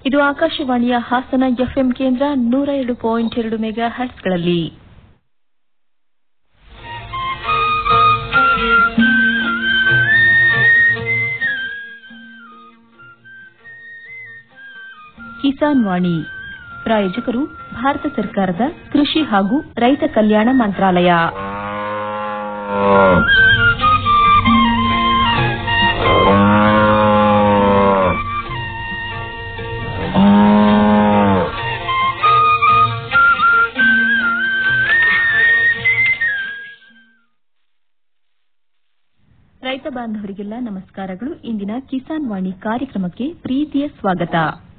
ಇದು ಆಕಾಶವಾಣಿಯ ಹಾಸನ ಎಫ್ಎಂ ಕೇಂದ್ರ ನೂರ ಎರಡು ಪಾಯಿಂಟ್ ಎರಡು ಮೆಗಾ ಹರ್ಟ್ಸ್ಗಳಲ್ಲಿ ಕಿಸಾನ್ ವಾಣಿ ಪ್ರಾಯೋಜಕರು ಭಾರತ ಸರ್ಕಾರದ ಕೃಷಿ ಹಾಗೂ ರೈತ ಕಲ್ಯಾಣ ಮಂತ್ರಾಲಯ ರೈತ ಬಾಂಧವರಿಗೆಲ್ಲ ನಮಸ್ಕಾರಗಳು ಇಂದಿನ ಕಿಸಾನ್ ವಾಣಿ ಕಾರ್ಯಕ್ರಮಕ್ಕೆ ಪ್ರೀತಿಯ ಸ್ವಾಗತ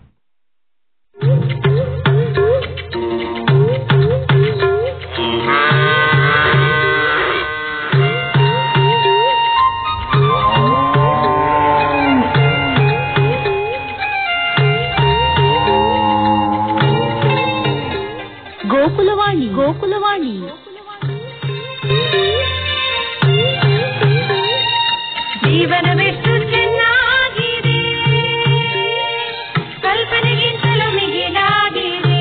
ಗೋಕುಲವಾಣಿ ಗೋಕುಲವಾಣಿ ಜೀವನವೆಷ್ಟು ಚೆನ್ನಾಗಿದೆ ಕಲ್ಪನೆಗಿಂತಲೂ ಮಿಗಿಲಾಗಿದೆ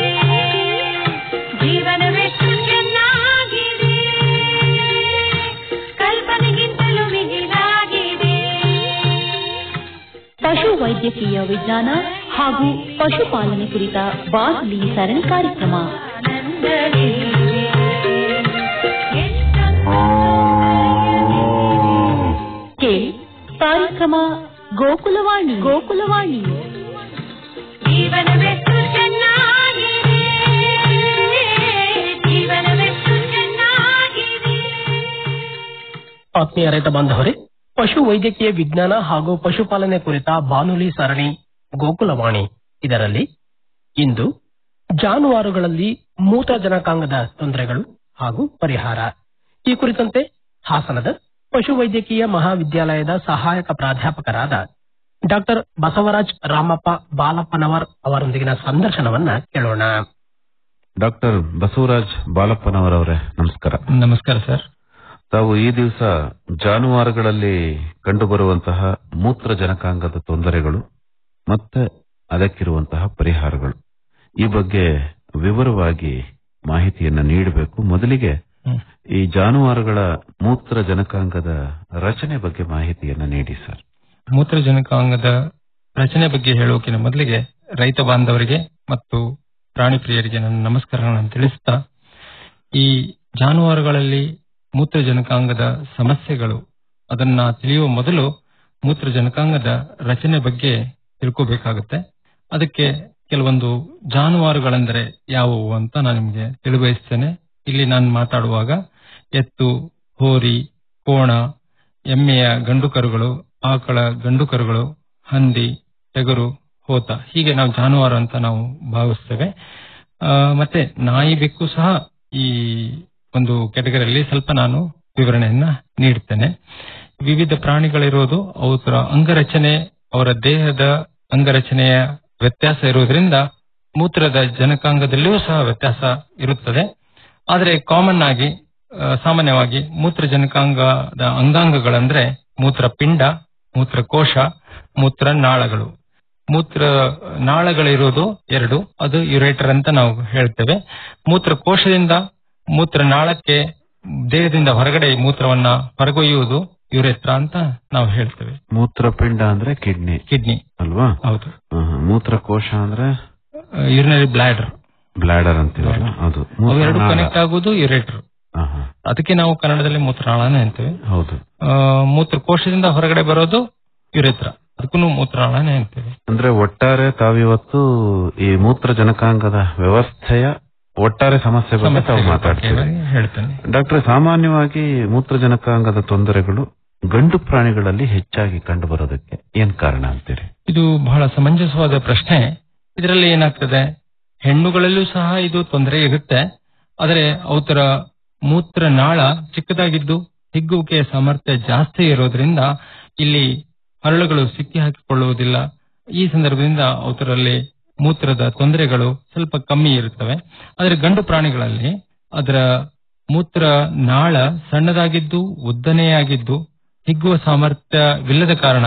ಜೀವನವೆಷ್ಟು ಚೆನ್ನಾಗಿದೆ ಕಲ್ಪನೆಗಿಂತಲೂ ಮಿಗಿಲಾಗಿದೆ ಪಶು ವೈದ್ಯಕೀಯ ವಿಜ್ಞಾನ ಹಾಗೂ ಪಶುಪಾಲನೆ ಕುರಿತ ಬಾನುಲಿ ಸರಣಿ ಕಾರ್ಯಕ್ರಮ ಆನಂದವಿದೆ ಎಷ್ಟೊಂದು ಕೇಳಿ ಕಾರ್ಯಕ್ರಮ ಗೋಕುಲವಾಣಿ ಗೋಕುಲವಾಣಿ ಜೀವನವೆಷ್ಟು ಚೆನ್ನಾಗಿದೆ ಜೀವನವೆಷ್ಟು ಚೆನ್ನಾಗಿದೆ ಆತ್ಮೀಯ ರೈತ ಬಾಂಧವರೇ ಪಶು ವೈದ್ಯಕೀಯ ವಿಜ್ಞಾನ ಹಾಗೂ ಪಶುಪಾಲನೆ ಕುರಿತ ಬಾನುಲಿ ಸರಣಿ ಗೋಕುಲವಾಣಿ ಇದರಲ್ಲಿ ಇಂದು ಜಾನುವಾರುಗಳಲ್ಲಿ ಮೂತ್ರಜನಕಾಂಗದ ತೊಂದರೆಗಳು ಹಾಗೂ ಪರಿಹಾರ ಈ ಕುರಿತಂತೆ ಹಾಸನದ ಪಶುವೈದ್ಯಕೀಯ ಮಹಾವಿದ್ಯಾಲಯದ ಸಹಾಯಕ ಪ್ರಾಧ್ಯಾಪಕರಾದ ಡಾಕ್ಟರ್ ಬಸವರಾಜ್ ರಾಮಪ್ಪ ಬಾಲಪ್ಪನವರ್ ಅವರೊಂದಿಗಿನ ಸಂದರ್ಶನವನ್ನ ಕೇಳೋಣ ಡಾಕ್ಟರ್ ಬಸವರಾಜ್ ಬಾಲಪ್ಪನವರವರೇ ನಮಸ್ಕಾರ ನಮಸ್ಕಾರ ಸರ್ ತಾವು ಈ ದಿವಸ ಜಾನುವಾರುಗಳಲ್ಲಿ ಕಂಡುಬರುವಂತಹ ಮೂತ್ರಜನಕಾಂಗದ ತೊಂದರೆಗಳು ಮತ್ತೆ ಅದಕ್ಕಿರುವಂತಹ ಪರಿಹಾರಗಳು ಈ ಬಗ್ಗೆ ವಿವರವಾಗಿ ಮಾಹಿತಿಯನ್ನ ನೀಡಬೇಕು ಮೊದಲಿಗೆ ಹ್ಮ್. ಈ ಜಾನುವಾರುಗಳ ಮೂತ್ರಜನಕಾಂಗದ ರಚನೆ ಬಗ್ಗೆ ಮಾಹಿತಿಯನ್ನ ನೀಡಿ ಸರ್ ಮೂತ್ರಜನಕಾಂಗದ ರಚನೆ ಬಗ್ಗೆ ಹೇಳೋಕಿನ ಮೊದಲಿಗೆ ರೈತ ಬಾಂಧವರಿಗೆ ಮತ್ತು ಪ್ರಾಣಿ ಪ್ರಿಯರಿಗೆ ನನ್ನ ನಮಸ್ಕಾರಗಳನ್ನು ತಿಳಿಸ್ತಾ ಈ ಜಾನುವಾರುಗಳಲ್ಲಿ ಮೂತ್ರಜನಕಾಂಗದ ಸಮಸ್ಯೆಗಳು ಅದನ್ನ ತಿಳಿಯುವ ಮೊದಲು ಮೂತ್ರಜನಕಾಂಗದ ರಚನೆ ಬಗ್ಗೆ ತಿಳ್ಕೋಬೇಕಾಗುತ್ತೆ ಅದಕ್ಕೆ ಕೆಲವೊಂದು ಜಾನುವಾರುಗಳೆಂದರೆ ಯಾವುವು ಅಂತ ನಾನು ನಿಮಗೆ ತಿಳಿಬಯಸ್ತೇನೆ ಇಲ್ಲಿ ನಾನು ಮಾತಾಡುವಾಗ ಎತ್ತು ಹೋರಿ ಕೋಣ ಎಮ್ಮೆಯ ಗಂಡು ಕರುಗಳು ಆಕಳ ಗಂಡು ಕರುಗಳು ಹಂದಿ ಟಗರು ಹೋತ ಹೀಗೆ ನಾವು ಜಾನುವಾರು ಅಂತ ನಾವು ಭಾವಿಸ್ತೇವೆ ಆ, ಮತ್ತೆ ನಾಯಿ ಬೆಕ್ಕು ಸಹ ಈ ಒಂದು ಕೆಟಗರಿಯಲ್ಲಿ ಸ್ವಲ್ಪ ನಾನು ವಿವರಣೆಯನ್ನ ನೀಡ್ತೇನೆ ವಿವಿಧ ಪ್ರಾಣಿಗಳಿರೋದು ಅವರ ಅಂಗರಚನೆ ಅವರ ದೇಹದ ಅಂಗರಚನೆಯ ವ್ಯತ್ಯಾಸ ಇರುವುದರಿಂದ ಮೂತ್ರದ ಜನಕಾಂಗದಲ್ಲಿಯೂ ಸಹ ವ್ಯತ್ಯಾಸ ಇರುತ್ತದೆ ಆದರೆ ಕಾಮನ್ ಆಗಿ ಆ, ಸಾಮಾನ್ಯವಾಗಿ ಮೂತ್ರಜನಕಾಂಗದ ಅಂಗಾಂಗಗಳಂದ್ರೆ ಮೂತ್ರಪಿಂಡ ಮೂತ್ರಕೋಶ ಮೂತ್ರ ನಾಳಗಳು ಮೂತ್ರ ನಾಳಗಳಿರುವುದು ಎರಡು ಅದು ಯುರೇಟರ್ ಅಂತ ನಾವು ಹೇಳ್ತೇವೆ ಮೂತ್ರಕೋಶದಿಂದ ಮೂತ್ರನಾಳಕ್ಕೆ ದೇಹದಿಂದ ಹೊರಗಡೆ ಮೂತ್ರವನ್ನ ಹೊರಗೊಯ್ಯುವುದು ಯುರೇತ್ರ ಅಂತ ನಾವು ಹೇಳ್ತೇವೆ ಮೂತ್ರಪಿಂಡ ಅಂದ್ರೆ ಕಿಡ್ನಿ ಕಿಡ್ನಿ ಅಲ್ವಾ ಹೌದು ಆಹಾ. ಮೂತ್ರಕೋಶ ಅಂದ್ರೆ ಯುರಿನರಿ ಬ್ಲಾಡರ್ ಬ್ಲಾಡರ್ ಅಂತೀವಲ್ಲ ಅದು ಅವೆರಡು ಮೂತ್ರನಾಳ. ಕನೆಕ್ಟ್ ಆಗುವುದು ಯುರೇಟರ್ ಆಹಾ. ಅದಕ್ಕೆ ನಾವು ಕನ್ನಡದಲ್ಲಿ ಮೂತ್ರನಾಳನೇ ಅಂತೇವೆ ಹೌದು ಆ, ಮೂತ್ರಕೋಶದಿಂದ ಹೊರಗಡೆ ಬರೋದು ಯುರೇತ್ರ ಅದಕ್ಕೂ ಮೂತ್ರನಾಳನೇ ಅಂತೇವೆ ಅಂದ್ರೆ ಒಟ್ಟಾರೆ ತಾವಿವತ್ತು ಈ ಮೂತ್ರಜನಕಾಂಗದ ವ್ಯವಸ್ಥೆಯ ಒಟ್ಟಾರೆ ಸಮಸ್ಯೆ ಬಗ್ಗೆ ತಾವು ಸಮಸ್ಯೆಗಳ ಮಾತಾಡ್ತೀವಿ ಬಗ್ಗೆ ಹೇಳ್ತೇನೆ ಡಾಕ್ಟರ್ ಸಾಮಾನ್ಯವಾಗಿ ಮೂತ್ರಜನಕಾಂಗದ ತೊಂದರೆಗಳು ಗಂಡು ಪ್ರಾಣಿಗಳಲ್ಲಿ ಹೆಚ್ಚಾಗಿ ಕಂಡು ಬರೋದಕ್ಕೆ ಏನ್ ಕಾರಣ ಅಂತೀರಿ ಇದು ಬಹಳ ಸಮಂಜಸವಾದ ಪ್ರಶ್ನೆ ಇದರಲ್ಲಿ ಏನಾಗ್ತದೆ ಹೆಣ್ಣುಗಳಲ್ಲೂ ಸಹ ಇದು ತೊಂದರೆ ಇರುತ್ತೆ ಆದರೆ ಅವತರ ಮೂತ್ರನಾಳ ಚಿಕ್ಕದಾಗಿದ್ದು ಹಿಗ್ಗುವಿಕೆಯ ಸಾಮರ್ಥ್ಯ ಜಾಸ್ತಿ ಇರೋದ್ರಿಂದ ಇಲ್ಲಿ ಹರಳುಗಳು ಸಿಕ್ಕಿ ಹಾಕಿಕೊಳ್ಳುವುದಿಲ್ಲ ಈ ಸಂದರ್ಭದಿಂದ ಅವತರಲ್ಲಿ ಮೂತ್ರದ ತೊಂದರೆಗಳು ಸ್ವಲ್ಪ ಕಮ್ಮಿ ಇರುತ್ತವೆ ಆದರೆ ಗಂಡು ಪ್ರಾಣಿಗಳಲ್ಲಿ ಅದರ ಮೂತ್ರ ನಾಳ ಸಣ್ಣದಾಗಿದ್ದು ಉದ್ದನೆಯಾಗಿದ್ದು ಹಿಗ್ಗುವ ಸಾಮರ್ಥ್ಯವಿಲ್ಲದ ಕಾರಣ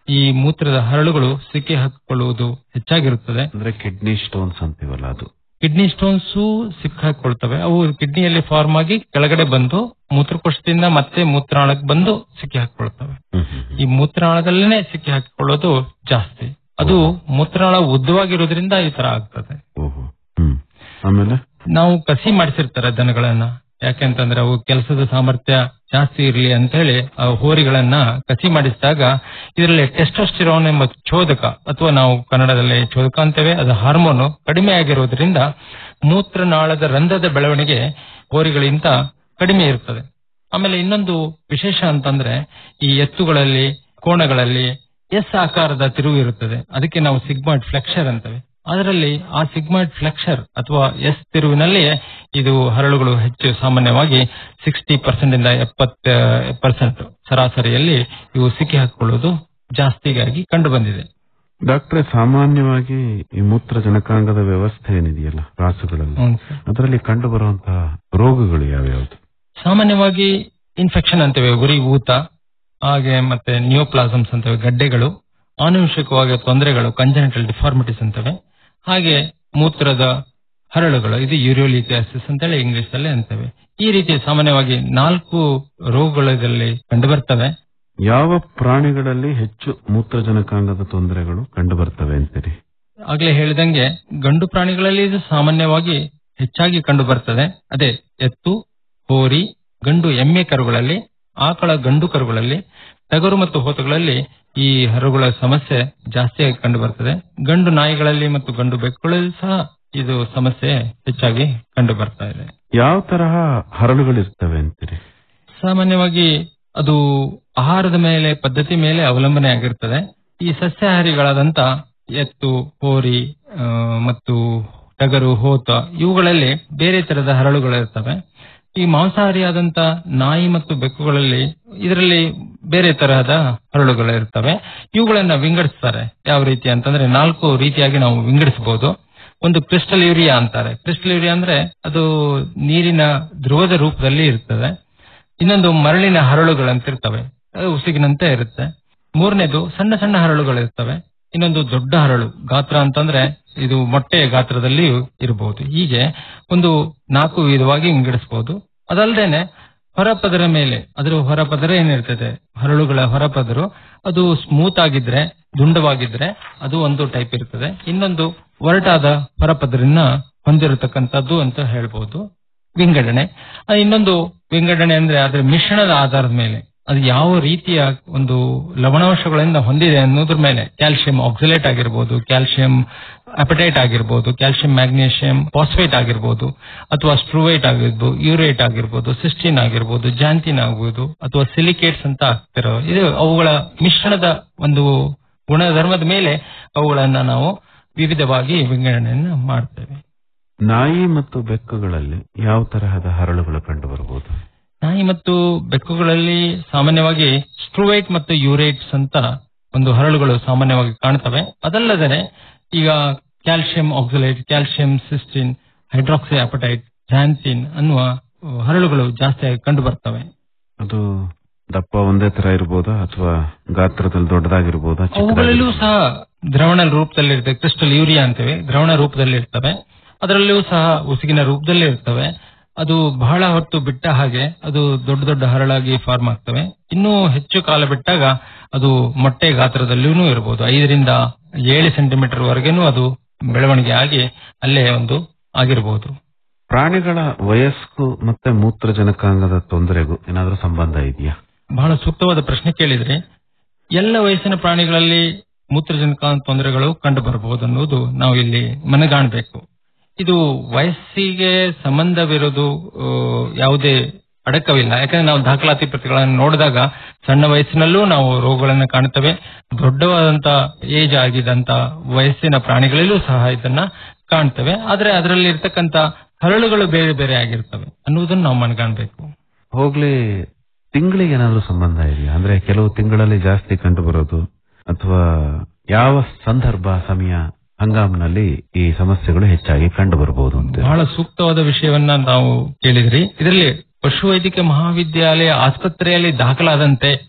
ಈ ಮೂತ್ರದ ಹರಳುಗಳು ಸಿಕ್ಕಿ ಹಾಕಿಕೊಳ್ಳುವುದು ಹೆಚ್ಚಾಗಿರುತ್ತದೆ ಅಂದ್ರೆ ಕಿಡ್ನಿ ಸ್ಟೋನ್ಸ್ ಅಂತೀವಲ್ಲ ಅದು ಕಿಡ್ನಿ ಸ್ಟೋನ್ಸ್ ಸಿಕ್ಕಾಕೊಳ್ತವೆ ಅವು ಕಿಡ್ನಿಯಲ್ಲಿ ಫಾರ್ಮ್ ಆಗಿ ಕೆಳಗಡೆ ಬಂದು ಮೂತ್ರಕೋಶದಿಂದ ಮತ್ತೆ ಮೂತ್ರಾಳಕ್ಕೆ ಬಂದು ಸಿಕ್ಕಿ ಹಾಕಿಕೊಳ್ತವೆ ಹ್ಮ್, ಹ್ಮ್, ಹ್ಮ್. ಈ ಮೂತ್ರಾಳದಲ್ಲೇನೆ ಸಿಕ್ಕಿ ಹಾಕಿಕೊಳ್ಳೋದು ಜಾಸ್ತಿ ಅದು ಮೂತ್ರಾಳ ಉದ್ದವಾಗಿರೋದ್ರಿಂದ ಈ ತರ ಆಗ್ತದೆ ಓಹೋ ಹ್ಮ್ ಆಮೇಲೆ ನಾವು ಕಸಿ ಮಾಡಿಸಿರ್ತಾರೆ ದನಗಳನ್ನ ಯಾಕೆಂತಂದ್ರೆ ಅವು ಕೆಲಸದ ಸಾಮರ್ಥ್ಯ ಜಾಸ್ತಿ ಇರಲಿ ಅಂತ ಹೇಳಿ ಆ ಹೋರಿಗಳನ್ನ ಕಸಿ ಮಾಡಿಸಿದಾಗ ಇದರಲ್ಲಿ ಟೆಸ್ಟೋಸ್ಟಿರೋನ್ ಎಂಬ ಚೋದಕ ಅಥವಾ ನಾವು ಕನ್ನಡದಲ್ಲಿ ಚೋದಕ ಅಂತೇವೆ ಅದು ಹಾರ್ಮೋನು ಕಡಿಮೆ ಆಗಿರೋದ್ರಿಂದ ಮೂತ್ರನಾಳದ ರಂಧ್ರದ ಬೆಳವಣಿಗೆ ಹೋರಿಗಳಿಂದ ಕಡಿಮೆ ಇರ್ತದೆ ಆಮೇಲೆ ಇನ್ನೊಂದು ವಿಶೇಷ ಅಂತಂದ್ರೆ ಈ ಎತ್ತುಗಳಲ್ಲಿ ಕೋಣಗಳಲ್ಲಿ ಎಸ್ ಆಕಾರದ ತಿರುವು ಇರುತ್ತದೆ ಅದಕ್ಕೆ ನಾವು ಸಿಗ್ಮಾಯ್ಡ್ ಫ್ಲೆಕ್ಷರ್ ಅಂತೇವೆ ಅದರಲ್ಲಿ ಆ ಸಿಗ್ಮಾಯ್ಡ್ ಫ್ಲೆಕ್ಷರ್ ಅಥವಾ ಎಸ್ ತಿರುವಿನಲ್ಲಿ ಇದು ಹರಳುಗಳು ಹೆಚ್ಚು ಸಾಮಾನ್ಯವಾಗಿ ಸಿಕ್ಸ್ಟಿ ಪರ್ಸೆಂಟ್ ಇಂದ ಎಪ್ಪತ್ತ ಪರ್ಸೆಂಟ್ ಸರಾಸರಿಯಲ್ಲಿ ಇವು ಸಿಕ್ಕಿ ಹಾಕಿಕೊಳ್ಳುವುದು ಜಾಸ್ತಿಗಾಗಿ ಕಂಡು ಬಂದಿದೆ ಡಾಕ್ಟ್ರೆ ಸಾಮಾನ್ಯವಾಗಿ ಈ ಮೂತ್ರ ಜನಕಾಂಗದ ವ್ಯವಸ್ಥೆ ಏನಿದೆಯಲ್ಲ ರಾಸುಗಳಲ್ಲಿ ಹ್ಮ್ ಸರ್. ಅದರಲ್ಲಿ ಕಂಡು ಬರುವಂತಹ ರೋಗಗಳು ಯಾವ್ಯಾವುದು ಸಾಮಾನ್ಯವಾಗಿ ಇನ್ಫೆಕ್ಷನ್ ಅಂತೇವೆ ಉರಿ ಊತ ಹಾಗೆ ಮತ್ತೆ ನಿಯೋಪ್ಲಾಸಮ್ಸ್ ಅಂತೇವೆ ಗಡ್ಡೆಗಳು ಆನುವಂಶಿಕವಾಗಿ ತೊಂದರೆಗಳು ಕಂಜನಿಟಲ್ ಡಿಫಾರ್ಮಿಟೀಸ್ ಅಂತವೆ ಹಾಗೆ ಮೂತ್ರದ ಹರಳುಗಳು ಇದು ಯೂರಿಯೋಲಿಥಿಯಾಸಿಸ್ ಅಂತೇಳಿ ಇಂಗ್ಲಿಷ್ ಅಲ್ಲಿ ಅಂತೇವೆ ಈ ರೀತಿ ಸಾಮಾನ್ಯವಾಗಿ ನಾಲ್ಕು ರೋಗಗಳಲ್ಲಿ ಕಂಡುಬರ್ತವೆ ಯಾವ ಪ್ರಾಣಿಗಳಲ್ಲಿ ಹೆಚ್ಚು ಮೂತ್ರ ಜನಕಾಂಗದ ತೊಂದರೆಗಳು ಕಂಡು ಬರ್ತವೆ ಅಂತೀರಿ ಆಗ್ಲೇ ಹೇಳಿದಂಗೆ ಗಂಡು ಪ್ರಾಣಿಗಳಲ್ಲಿ ಇದು ಸಾಮಾನ್ಯವಾಗಿ ಹೆಚ್ಚಾಗಿ ಕಂಡು ಬರ್ತದೆ ಅದೇ ಎತ್ತು ಹೋರಿ ಗಂಡು ಎಮ್ಮೆ ಕರುಗಳಲ್ಲಿ ಆಕಳ ಗಂಡು ಕರುಗಳಲ್ಲಿ ಟಗರು ಮತ್ತು ಹೋತುಗಳಲ್ಲಿ ಈ ಹರಳುಗಳ ಸಮಸ್ಯೆ ಜಾಸ್ತಿಯಾಗಿ ಕಂಡು ಬರ್ತದೆ ಗಂಡು ನಾಯಿಗಳಲ್ಲಿ ಮತ್ತು ಗಂಡು ಬೆಕ್ಕುಗಳಲ್ಲಿ ಸಹ ಇದು ಸಮಸ್ಯೆ ಹೆಚ್ಚಾಗಿ ಕಂಡು ಬರ್ತಾ ಇದೆ ಯಾವ ತರಹ ಹರಳುಗಳಿರ್ತವೆ ಅಂತೀರಿ ಸಾಮಾನ್ಯವಾಗಿ ಅದು ಆಹಾರದ ಮೇಲೆ ಪದ್ಧತಿ ಮೇಲೆ ಅವಲಂಬನೆ ಆಗಿರ್ತದೆ ಈ ಸಸ್ಯಾಹಾರಿಗಳಾದಂತ ಎತ್ತು ಹೋರಿ ಆ, ಮತ್ತು ಟಗರು ಹೋತ ಇವುಗಳಲ್ಲಿ ಬೇರೆ ತರದ ಹರಳುಗಳಿರ್ತವೆ ಈ ಮಾಂಸಾಹಾರಿಯಾದಂತ ನಾಯಿ ಮತ್ತು ಬೆಕ್ಕುಗಳಲ್ಲಿ ಇದರಲ್ಲಿ ಬೇರೆ ತರಹದ ಹರಳುಗಳಿರ್ತವೆ ಇವುಗಳನ್ನ ವಿಂಗಡಿಸ್ತಾರೆ ಯಾವ ರೀತಿ ಅಂತಂದ್ರೆ ನಾಲ್ಕು ರೀತಿಯಾಗಿ ನಾವು ವಿಂಗಡಿಸಬಹುದು ಒಂದು ಕ್ರಿಸ್ಟಲ್ ಯೂರಿಯಾ ಅಂತಾರೆ ಕ್ರಿಸ್ಟಲ್ ಯೂರಿಯಾ ಅಂದ್ರೆ ಅದು ನೀರಿನ ಧ್ರುವದ ರೂಪದಲ್ಲಿ ಇರ್ತದೆ ಇನ್ನೊಂದು ಮರಳಿನ ಹರಳುಗಳಂತಿರ್ತವೆ ಅದು ಉಸಿಗಿನಂತೆ ಇರುತ್ತೆ ಮೂರನೇದು ಸಣ್ಣ ಸಣ್ಣ ಹರಳುಗಳಿರ್ತವೆ ಇನ್ನೊಂದು ದೊಡ್ಡ ಹರಳು ಗಾತ್ರ ಅಂತಂದ್ರೆ ಇದು ಮೊಟ್ಟೆಯ ಗಾತ್ರದಲ್ಲಿ ಇರಬಹುದು ಹೀಗೆ ಒಂದು ನಾಲ್ಕು ವಿಧವಾಗಿ ವಿಂಗಡಿಸಬಹುದು ಅದಲ್ಲದೇನೆ ಹೊರಪದರ ಮೇಲೆ ಅದರ ಹೊರಪದರ ಏನಿರ್ತದೆ ಹರಳುಗಳ ಹೊರಪದರು ಅದು ಸ್ಮೂತ್ ಆಗಿದ್ರೆ ದುಂಡವಾಗಿದ್ರೆ ಅದು ಒಂದು ಟೈಪ್ ಇರ್ತದೆ ಇನ್ನೊಂದು ಒರಟಾದ ಹೊರಪದರನ್ನ ಹೊಂದಿರತಕ್ಕಂಥದ್ದು ಅಂತ ಹೇಳ್ಬೋದು ವಿಂಗಡಣೆ ಆ, ಇನ್ನೊಂದು ವಿಂಗಡಣೆ ಅಂದ್ರೆ ಅದರ ಮಿಶ್ರಣದ ಆಧಾರದ ಮೇಲೆ ಅದು ಯಾವ ರೀತಿಯ ಒಂದು ಲವಣಾಂಶಗಳಿಂದ ಹೊಂದಿದೆ ಅನ್ನೋದ್ರ ಮೇಲೆ ಕ್ಯಾಲ್ಸಿಯಂ ಆಕ್ಸಿಲೇಟ್ ಆಗಿರ್ಬೋದು ಕ್ಯಾಲ್ಸಿಯಂ ಅಪಟೈಟ್ ಆಗಿರ್ಬೋದು ಕ್ಯಾಲ್ಸಿಯಂ ಮ್ಯಾಗ್ನೇಷಿಯಂ ಫಾಸ್ಫೇಟ್ ಆಗಿರ್ಬೋದು ಅಥವಾ ಸ್ಟ್ರೂವೈಟ್ ಆಗಿರ್ಬೋದು ಯೂರೇಟ್ ಆಗಿರ್ಬೋದು ಸಿಸ್ಟಿನ್ ಆಗಿರ್ಬೋದು ಜಾಂತಿನ್ ಆಗ್ಬೋದು ಅಥವಾ ಸಿಲಿಕೇಟ್ಸ್ ಅಂತ ಆಗ್ತಿರೋ ಇದು ಅವುಗಳ ಮಿಶ್ರಣದ ಒಂದು ಗುಣಧರ್ಮದ ಮೇಲೆ ಅವುಗಳನ್ನ ನಾವು ವಿವಿಧವಾಗಿ ವಿಂಗಡಣೆಯನ್ನ ಮಾಡ್ತೇವೆ ನಾಯಿ ಮತ್ತು ಬೆಕ್ಕುಗಳಲ್ಲಿ ಯಾವ ತರಹದ ಹರಳುಗಳು ಕಂಡು ಬರಬಹುದು ನಾಯಿ ಮತ್ತು ಬೆಕ್ಕುಗಳಲ್ಲಿ ಸಾಮಾನ್ಯವಾಗಿ ಸ್ಟ್ರೂವೈಟ್ ಮತ್ತು ಯೂರೇಟ್ಸ್ ಅಂತ ಒಂದು ಹರಳುಗಳು ಸಾಮಾನ್ಯವಾಗಿ ಕಾಣ್ತವೆ ಅದಲ್ಲದೆ ಈಗ calcium oxalate calcium cystine hydroxy apatite xanthine ಅನ್ನುವ ಹರಳುಗಳು ಜಾಸ್ತಿಯಾಗಿ ಕಂಡು ಬರ್ತವೆ ಅದು ದಪ್ಪ ಒಂದೇ ತರ ಇರ್ಬೋದಾ ಅಥವಾ ಗಾತ್ರದಲ್ಲಿ ದೊಡ್ಡದಾಗಿರ್ಬೋದಾ ಅವುಗಳಲ್ಲೂ ಚಿಕ್ಕದಾಗಿರ್ಬೋದಾ? ಸಹ ದ್ರವಣ ರೂಪದಲ್ಲಿ ಇರ್ತವೆ ಕ್ರಿಸ್ಟಲ್ ಯೂರಿಯಾ ಅಂತೇವೆ ದ್ರವಣ ರೂಪದಲ್ಲಿ ಇರ್ತವೆ ಅದರಲ್ಲೂ ಸಹ ಉಸುಗಿನ ರೂಪದಲ್ಲಿ ಇರ್ತವೆ ಅದು ಬಹಳ ಹೊತ್ತು ಬಿಟ್ಟ ಹಾಗೆ ಅದು ದೊಡ್ಡ ದೊಡ್ಡ ಹರಳಾಗಿ ಫಾರ್ಮ್ ಆಗ್ತವೆ ಇನ್ನೂ ಹೆಚ್ಚು ಕಾಲ ಬಿಟ್ಟಾಗ ಅದು ಮೊಟ್ಟೆ ಗಾತ್ರದಲ್ಲಿಯೂ ಇರಬಹುದು ಐದರಿಂದ ಏಳು ಸೆಂಟಿಮೀಟರ್ ವರೆಗೇನು ಅದು ಬೆಳವಣಿಗೆ ಆಗಿ ಅಲ್ಲೇ ಒಂದು ಆಗಿರಬಹುದು ಪ್ರಾಣಿಗಳ ವಯಸ್ಕು ಮತ್ತೆ ಮೂತ್ರ ಜನಕಾಂಗದ ತೊಂದರೆಗೂ ಏನಾದ್ರೂ ಸಂಬಂಧ ಇದೆಯಾ ಬಹಳ ಸೂಕ್ತವಾದ ಪ್ರಶ್ನೆ ಕೇಳಿದ್ರಿ ಎಲ್ಲ ವಯಸ್ಸಿನ ಪ್ರಾಣಿಗಳಲ್ಲಿ ಮೂತ್ರಜನಕ ತೊಂದರೆಗಳು ಕಂಡು ಬರಬಹುದು ಅನ್ನೋದು ನಾವು ಇಲ್ಲಿ ಮನಗಾಣಬೇಕು ಇದು ವಯಸ್ಸಿಗೆ ಸಂಬಂಧವಿರೋದು ಆ, ಯಾವುದೇ ಅಡಕವಿಲ್ಲ ಯಾಕಂದ್ರೆ ನಾವು ದಾಖಲಾತಿ ಪ್ರತಿಗಳನ್ನು ನೋಡಿದಾಗ ಸಣ್ಣ ವಯಸ್ಸಿನಲ್ಲೂ ನಾವು ರೋಗಗಳನ್ನು ಕಾಣುತ್ತೇವೆ ದೊಡ್ಡವಾದಂತ ಏಜ್ ಆಗಿದಂತ ವಯಸ್ಸಿನ ಪ್ರಾಣಿಗಳಲ್ಲೂ ಸಹ ಇದನ್ನ ಕಾಣ್ತೇವೆ ಆದ್ರೆ ಅದರಲ್ಲಿ ಇರ್ತಕ್ಕಂತ ಹರಳುಗಳು ಬೇರೆ ಬೇರೆ ಆಗಿರ್ತವೆ ಅನ್ನುವುದನ್ನು ನಾವು ಮನಗಾಣಬೇಕು ಹೋಗ್ಲಿ ತಿಂಗಳಿಗೆ ಏನಾದ್ರೂ ಸಂಬಂಧ ಇದೆಯಾ ಅಂದ್ರೆ ಕೆಲವು ತಿಂಗಳಲ್ಲಿ ಜಾಸ್ತಿ ಕಂಡು ಬರೋದು ಅಥವಾ ಯಾವ ಸಂದರ್ಭ ಸಮಯ ಹಂಗಾಮಿನಲ್ಲಿ ಈ ಸಮಸ್ಯೆಗಳು ಹೆಚ್ಚಾಗಿ ಕಂಡು ಬರಬಹುದು ಅಂತ ಬಹಳ ಸೂಕ್ತವಾದ ವಿಷಯವನ್ನ ನಾವು ಕೇಳಿದ್ರಿ ಇದರಲ್ಲಿ ಪಶುವೈದ್ಯಕೀಯ ಮಹಾವಿದ್ಯಾಲಯ ಆಸ್ಪತ್ರೆಯಲ್ಲಿ ದಾಖಲಾದಂತೆ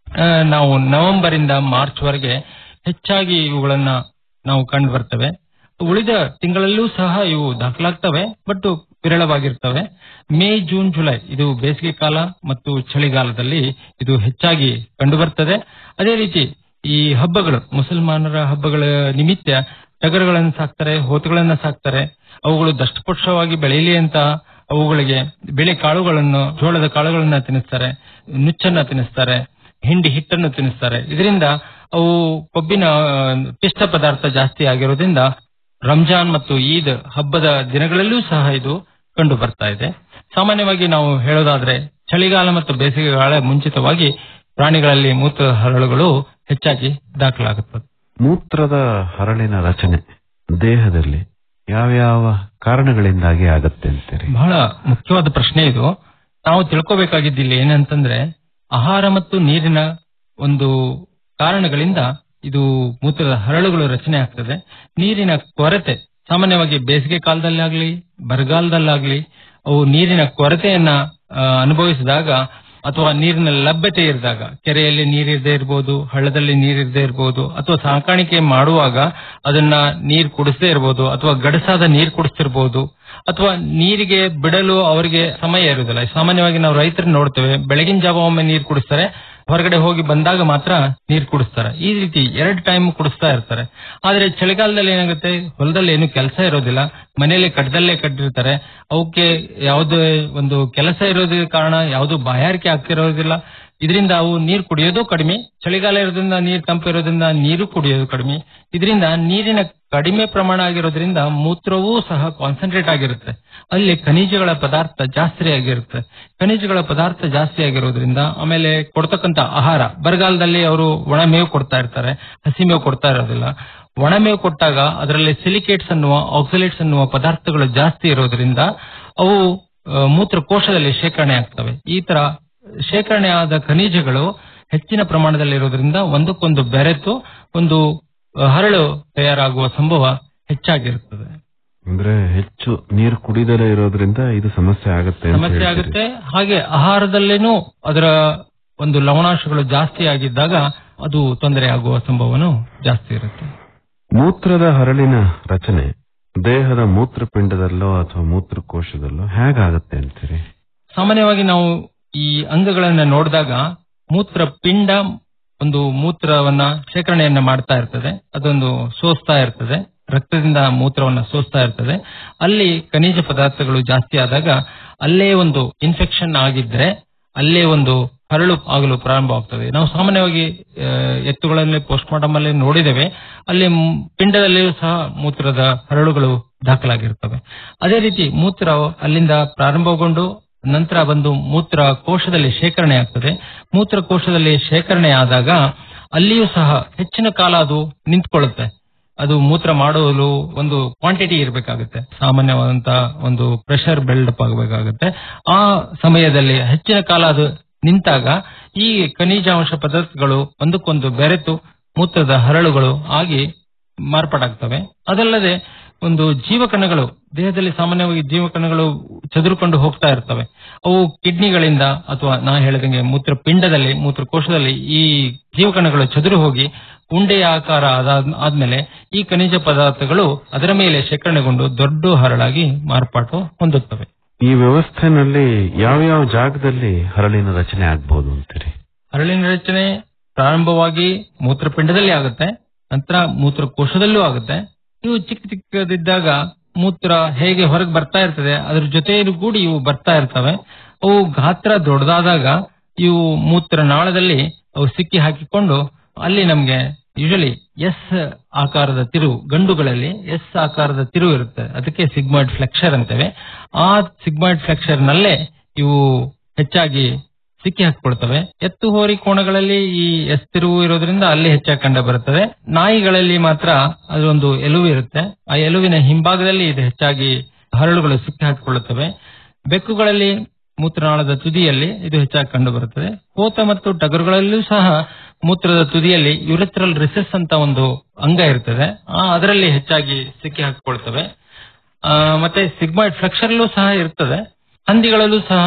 ಆ, ನಾವು ನವೆಂಬರ್ ಇಂದ ಮಾರ್ಚ್ ವರೆಗೆ ಹೆಚ್ಚಾಗಿ ಇವುಗಳನ್ನ ನಾವು ಕಂಡು ಬರ್ತವೆ ಉಳಿದ ತಿಂಗಳಲ್ಲೂ ಸಹ ಇವು ದಾಖಲಾಗ್ತವೆ ಬಟ್ ವಿರಳವಾಗಿರ್ತವೆ ಮೇ ಜೂನ್ ಜುಲೈ ಇದು ಬೇಸಿಗೆ ಕಾಲ ಮತ್ತು ಚಳಿಗಾಲದಲ್ಲಿ ಇದು ಹೆಚ್ಚಾಗಿ ಕಂಡು ಬರ್ತದೆ ಅದೇ ರೀತಿ ಈ ಹಬ್ಬಗಳು ಮುಸಲ್ಮಾನರ ಹಬ್ಬಗಳ ನಿಮಿತ್ತ ಟಗರುಗಳನ್ನು ಸಾಕ್ತಾರೆ ಹೋತುಗಳನ್ನ ಸಾಕ್ತಾರೆ ಅವುಗಳು ದಷ್ಟಪುಷ್ಟವಾಗಿ ಬೆಳೆಯಲಿ ಅಂತ ಅವುಗಳಿಗೆ ಬೆಳೆ ಕಾಳುಗಳನ್ನು ಜೋಳದ ಕಾಳುಗಳನ್ನ ತಿನ್ನಿಸ್ತಾರೆ ನುಚ್ಚನ್ನ ತಿನ್ನಿಸ್ತಾರೆ ಹಿಂಡಿ ಹಿಟ್ಟನ್ನು ತಿನ್ನಿಸ್ತಾರೆ ಇದರಿಂದ ಅವು ಕೊಬ್ಬಿನ ಆ, ಪಿಷ್ಟ ಪದಾರ್ಥ ಜಾಸ್ತಿ ಆಗಿರೋದ್ರಿಂದ ರಂಜಾನ್ ಮತ್ತು ಈದ್ ಹಬ್ಬದ ದಿನಗಳಲ್ಲೂ ಸಹ ಇದು ಕಂಡು ಬರ್ತಾ ಇದೆ ಸಾಮಾನ್ಯವಾಗಿ ನಾವು ಹೇಳೋದಾದ್ರೆ ಚಳಿಗಾಲ ಮತ್ತು ಬೇಸಿಗೆಗಾಲ ಮುಂಚಿತವಾಗಿ ಪ್ರಾಣಿಗಳಲ್ಲಿ ಮೂತ್ರ ಹರಳುಗಳು ಹೆಚ್ಚಾಗಿ ದಾಖಲಾಗುತ್ತದೆ ಮೂತ್ರದ ಹರಳಿನ ರಚನೆ ದೇಹದಲ್ಲಿ ಯಾವ್ಯಾವ ಕಾರಣಗಳಿಂದಾಗಿ ಆಗತ್ತೆ ಅಂತೀರಿ ಬಹಳ ಮುಖ್ಯವಾದ ಪ್ರಶ್ನೆ ಇದು ನಾವು ತಿಳ್ಕೋಬೇಕಾಗಿದ್ದಿಲ್ಲ ಏನಂತಂದ್ರೆ ಆಹಾರ ಮತ್ತು ನೀರಿನ ಒಂದು ಕಾರಣಗಳಿಂದ ಇದು ಮೂತ್ರದ ಹರಳುಗಳು ರಚನೆ ಆಗ್ತದೆ ನೀರಿನ ಕೊರತೆ ಸಾಮಾನ್ಯವಾಗಿ ಬೇಸಿಗೆ ಕಾಲದಲ್ಲಾಗ್ಲಿ ಬರಗಾಲದಲ್ಲಾಗ್ಲಿ ಅವು ನೀರಿನ ಕೊರತೆಯನ್ನ ಆ, ಅನುಭವಿಸಿದಾಗ ಅಥವಾ ನೀರಿನ ಲಭ್ಯತೆ ಇರಿದಾಗ ಕೆರೆಯಲ್ಲಿ ನೀರಿರದೇ ಇರಬಹುದು ಹಳ್ಳದಲ್ಲಿ ನೀರಿರದೇ ಇರಬಹುದು ಅಥವಾ ಸಾಕಾಣಿಕೆ ಮಾಡುವಾಗ ಅದನ್ನ ನೀರು ಕುಡಿಸದೇ ಇರಬಹುದು ಅಥವಾ ಗಡಸಾದ ನೀರು ಕುಡಿಸ್ತಿರ್ಬೋದು ಅಥವಾ ನೀರಿಗೆ ಬಿಡಲು ಅವರಿಗೆ ಸಮಯ ಇರುವುದಿಲ್ಲ ಸಾಮಾನ್ಯವಾಗಿ ನಾವು ರೈತರು ನೋಡ್ತೇವೆ ಬೆಳಗಿನ ಜಾವ ಒಮ್ಮೆ ನೀರು ಕುಡಿಸ್ತಾರೆ ಹೊರಗಡೆ ಹೋಗಿ ಬಂದಾಗ ಮಾತ್ರ ನೀರು ಕುಡಿಸ್ತಾರೆ ಈ ರೀತಿ ಎರಡು ಟೈಮ್ ಕುಡಿಸ್ತಾ ಇರ್ತಾರೆ ಆದ್ರೆ ಚಳಿಗಾಲದಲ್ಲಿ ಏನಾಗುತ್ತೆ ಹೊಲದಲ್ಲಿ ಏನು ಕೆಲಸ ಇರೋದಿಲ್ಲ ಮನೆಯಲ್ಲಿ ಕಡ್ಡಲ್ಲೇ ಕಟ್ಟಿರ್ತಾರೆ ಅವಕ್ಕೆ ಯಾವುದೇ ಒಂದು ಕೆಲಸ ಇರೋದ್ರ ಕಾರಣ ಯಾವುದು ಬಾಯಾರಿಕೆ ಆಗ್ತಿರೋದಿಲ್ಲ ಇದರಿಂದ ಅವು ನೀರು ಕುಡಿಯೋದು ಕಡಿಮೆ ಚಳಿಗಾಲ ಇರೋದ್ರಿಂದ ನೀರು ತಂಪು ಇರೋದ್ರಿಂದ ನೀರು ಕುಡಿಯೋದು ಕಡಿಮೆ ಇದರಿಂದ ನೀರಿನ ಕಡಿಮೆ ಪ್ರಮಾಣ ಆಗಿರೋದ್ರಿಂದ ಮೂತ್ರವೂ ಸಹ ಕಾನ್ಸಂಟ್ರೇಟ್ ಆಗಿರುತ್ತೆ ಅಲ್ಲಿ ಖನಿಜಗಳ ಪದಾರ್ಥ ಜಾಸ್ತಿ ಆಗಿರುತ್ತೆ ಖನಿಜಗಳ ಪದಾರ್ಥ ಜಾಸ್ತಿ ಆಗಿರೋದ್ರಿಂದ ಆಮೇಲೆ ಕೊಡ್ತಕ್ಕಂತ ಆಹಾರ ಬರಗಾಲದಲ್ಲಿ ಅವರು ಒಣ ಮೇವು ಕೊಡ್ತಾ ಇರ್ತಾರೆ ಹಸಿ ಮೇವು ಕೊಡ್ತಾ ಇರೋದಿಲ್ಲ ಒಣ ಮೇವು ಕೊಟ್ಟಾಗ ಅದರಲ್ಲಿ ಸಿಲಿಕೇಟ್ಸ್ ಅನ್ನುವ ಆಕ್ಸಿಲೇಟ್ಸ್ ಅನ್ನುವ ಪದಾರ್ಥಗಳು ಜಾಸ್ತಿ ಇರೋದ್ರಿಂದ ಅವು ಆ, ಮೂತ್ರಕೋಶದಲ್ಲಿ ಶೇಖರಣೆ ಆಗ್ತವೆ ಈ ತರ ಶೇಖರಣೆ ಆದ ಖನಿಜಗಳು ಹೆಚ್ಚಿನ ಪ್ರಮಾಣದಲ್ಲಿ ಇರೋದ್ರಿಂದ ಒಂದಕ್ಕೊಂದು ಬೆರೆತು ಒಂದು ಆ, ಹರಳು ತಯಾರಾಗುವ ಸಂಭವ ಹೆಚ್ಚಾಗಿರುತ್ತದೆ ಅಂದ್ರೆ ಹೆಚ್ಚು ನೀರು ಕುಡಿದಲೇ ಇರೋದ್ರಿಂದ ಇದು ಸಮಸ್ಯೆ ಆಗುತ್ತೆ ಅಂತ ಸಮಸ್ಯೆ ಹೇಳ್ತೀರಿ. ಆಗುತ್ತೆ ಹಾಗೆ ಆಹಾರದಲ್ಲೇನೂ ಅದರ ಒಂದು ಲವಣಾಂಶಗಳು ಜಾಸ್ತಿ ಆಗಿದ್ದಾಗ ಅದು ತೊಂದರೆ ಆಗುವ ಸಂಭವನೂ ಜಾಸ್ತಿ ಇರುತ್ತೆ ಮೂತ್ರದ ಹರಳಿನ ರಚನೆ ದೇಹದ ಮೂತ್ರಪಿಂಡದಲ್ಲೋ ಅಥವಾ ಮೂತ್ರಕೋಶದಲ್ಲೋ ಹೇಗಾಗತ್ತೆ ಅಂತೀರಿ ಸಾಮಾನ್ಯವಾಗಿ ನಾವು ಈ ಅಂಗಗಳನ್ನ ನೋಡಿದಾಗ ಮೂತ್ರ ಪಿಂಡ ಒಂದು ಮೂತ್ರವನ್ನ ಶೇಖರಣೆಯನ್ನ ಮಾಡ್ತಾ ಇರ್ತದೆ ಅದೊಂದು ಸೋಸ್ತಾ ಇರ್ತದೆ ರಕ್ತದಿಂದ ಮೂತ್ರವನ್ನ ಸೋಸ್ತಾ ಇರ್ತದೆ ಅಲ್ಲಿ ಖನಿಜ ಪದಾರ್ಥಗಳು ಜಾಸ್ತಿ ಆದಾಗ ಅಲ್ಲೇ ಒಂದು ಇನ್ಫೆಕ್ಷನ್ ಆಗಿದ್ರೆ ಅಲ್ಲೇ ಒಂದು ಹರಳು ಆಗಲು ಪ್ರಾರಂಭವಾಗ್ತದೆ ನಾವು ಸಾಮಾನ್ಯವಾಗಿ ಆ, ಎತ್ತುಗಳಲ್ಲಿ ಪೋಸ್ಟ್ ಮಾರ್ಟಮ್ ಅಲ್ಲಿ ನೋಡಿದ್ದೇವೆ ಅಲ್ಲಿ ಮ್- ಪಿಂಡದಲ್ಲಿಯೂ ಸಹ ಮೂತ್ರದ ಹರಳುಗಳು ದಾಖಲಾಗಿರ್ತವೆ ಅದೇ ರೀತಿ ಮೂತ್ರ ಅಲ್ಲಿಂದ ಪ್ರಾರಂಭಗೊಂಡು ನಂತರ ಬಂದು ಮೂತ್ರ ಕೋಶದಲ್ಲಿ ಶೇಖರಣೆ ಆಗ್ತದೆ ಮೂತ್ರಕೋಶದಲ್ಲಿ ಶೇಖರಣೆ ಆದಾಗ ಅಲ್ಲಿಯೂ ಸಹ ಹೆಚ್ಚಿನ ಕಾಲ ಅದು ನಿಂತ್ಕೊಳ್ಳುತ್ತೆ ಅದು ಮೂತ್ರ ಮಾಡಲು ಒಂದು ಕ್ವಾಂಟಿಟಿ ಇರಬೇಕಾಗುತ್ತೆ ಸಾಮಾನ್ಯವಾದಂತ ಒಂದು ಪ್ರೆಷರ್ ಬಿಲ್ಡಪ್ ಆಗಬೇಕಾಗುತ್ತೆ ಆ ಸಮಯದಲ್ಲಿ ಹೆಚ್ಚಿನ ಕಾಲ ಅದು ನಿಂತಾಗ ಈ ಖನಿಜಾಂಶ ಪದಾರ್ಥಗಳು ಒಂದಕ್ಕೊಂದು ಬೆರೆತು ಮೂತ್ರದ ಹರಳುಗಳು ಆಗಿ ಮಾರ್ಪಾಡಾಗ್ತವೆ ಅದಲ್ಲದೆ ಒಂದು ಜೀವಕಣಗಳು ದೇಹದಲ್ಲಿ ಸಾಮಾನ್ಯವಾಗಿ ಜೀವಕಣಗಳು ಚದುರಿಕೊಂಡು ಹೋಗ್ತಾ ಇರ್ತವೆ ಅವು ಕಿಡ್ನಿಗಳಿಂದ ಅಥವಾ ನಾ ಹೇಳಿದಂಗೆ ಮೂತ್ರಪಿಂಡದಲ್ಲಿ ಮೂತ್ರಕೋಶದಲ್ಲಿ ಈ ಜೀವಕಣಗಳು ಚದುರು ಹೋಗಿ ಉಂಡೆಯ ಆಕಾರ ಆದಾದ್- ಆದ್ಮೇಲೆ ಈ ಖನಿಜ ಪದಾರ್ಥಗಳು ಅದರ ಮೇಲೆ ಶೇಖರಣೆಗೊಂಡು ದೊಡ್ಡ ಹರಳಾಗಿ ಮಾರ್ಪಾಟು ಹೊಂದುತ್ತವೆ ಈ ವ್ಯವಸ್ಥೆನಲ್ಲಿ ಯಾವ್ಯಾವ ಜಾಗದಲ್ಲಿ ಹರಳಿನ ರಚನೆ ಆಗ್ಬಹುದು ಅಂತೀರಿ ಹರಳಿನ ರಚನೆ ಪ್ರಾರಂಭವಾಗಿ ಮೂತ್ರಪಿಂಡದಲ್ಲಿ ಆಗುತ್ತೆ ನಂತರ ಮೂತ್ರಕೋಶದಲ್ಲೂ ಆಗುತ್ತೆ ಇವು ಚಿಕ್ಕ ಚಿಕ್ಕದಿದ್ದಾಗ ಮೂತ್ರ ಹೇಗೆ ಹೊರಗೆ ಬರ್ತಾ ಇರ್ತದೆ ಅದ್ರ ಜೊತೆಯಲ್ಲಿ ಕೂಡಿ ಇವು ಬರ್ತಾ ಇರ್ತವೆ ಅವು ಗಾತ್ರ ದೊಡ್ಡದಾದಾಗ ಇವು ಮೂತ್ರನಾಳದಲ್ಲಿ ಅವು ಸಿಕ್ಕಿ ಹಾಕಿಕೊಂಡು ಅಲ್ಲಿ ನಮ್ಗೆ ಯೂಶಲಿ ಎಸ್ ಆಕಾರದ ತಿರುವು ಗಂಡುಗಳಲ್ಲಿ ಎಸ್ ಆಕಾರದ ತಿರುವು ಇರುತ್ತೆ ಅದಕ್ಕೆ ಸಿಗ್ಮಾಯ್ಡ್ ಫ್ಲೆಕ್ಷರ್ ಅಂತೇವೆ ಆ ಸಿಗ್ಮಾಯ್ಡ್ ಫ್ಲೆಕ್ಷರ್ ನಲ್ಲೇ ಇವು ಹೆಚ್ಚಾಗಿ ಸಿಕ್ಕಿ ಹಾಕಿಕೊಳ್ತವೆ ಎತ್ತು ಹೋರಿ ಕೋಣಗಳಲ್ಲಿ ಈ ಎಸ್ ತಿರುವು ಇರೋದ್ರಿಂದ ಅಲ್ಲಿ ಹೆಚ್ಚಾಗಿ ಕಂಡು ಬರುತ್ತದೆ ನಾಯಿಗಳಲ್ಲಿ ಮಾತ್ರ ಅದೊಂದು ಎಲುವು ಇರುತ್ತೆ ಆ ಎಲುವಿನ ಹಿಂಭಾಗದಲ್ಲಿ ಇದು ಹೆಚ್ಚಾಗಿ ಹರಳುಗಳು ಸಿಕ್ಕಿ ಹಾಕಿಕೊಳ್ಳುತ್ತವೆ ಬೆಕ್ಕುಗಳಲ್ಲಿ ಮೂತ್ರನಾಳದ ತುದಿಯಲ್ಲಿ ಇದು ಹೆಚ್ಚಾಗಿ ಕಂಡು ಬರುತ್ತದೆ ಹೋತ ಮತ್ತು ಟಗರುಗಳಲ್ಲೂ ಸಹ ಮೂತ್ರದ ತುದಿಯಲ್ಲಿ ಯುರೆಥ್ರಲ್ ರಿಸೆಸ್ ಅಂತ ಒಂದು ಅಂಗ ಇರ್ತದೆ ಆ ಅದರಲ್ಲಿ ಹೆಚ್ಚಾಗಿ ಸಿಕ್ಕಿ ಹಾಕಿಕೊಳ್ತವೆ ಆ, ಮತ್ತೆ ಸಿಗ್ಮಾಯ್ಡ್ ಫ್ಲೆಕ್ಷರ್ಲೂ ಸಹ ಇರ್ತದೆ ಹಂದಿಗಳಲ್ಲೂ ಸಹ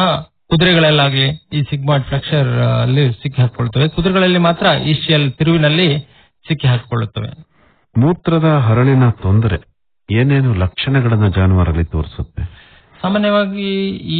ಕುದುರೆಗಳಲ್ಲಾಗ್ಲಿ ಈ ಸಿಗ್ಮಾಯ್ಡ್ ಫ್ಲೆಕ್ಚರ್ ಅಲ್ಲಿ ಸಿಕ್ಕಿ ಹಾಕಿಕೊಳ್ಳುತ್ತವೆ ಕುದುರೆಗಳಲ್ಲಿ ಮಾತ್ರ ಈಶಿಯಲ್ ತಿರುವಿನಲ್ಲಿ ಸಿಕ್ಕಿ ಹಾಕಿಕೊಳ್ಳುತ್ತವೆ ಮೂತ್ರದ ಹರಳಿನ ತೊಂದರೆ ಏನೇನು ಲಕ್ಷಣಗಳನ್ನ ಜಾನುವಾರಲ್ಲಿ ತೋರಿಸುತ್ತೆ ಸಾಮಾನ್ಯವಾಗಿ ಈ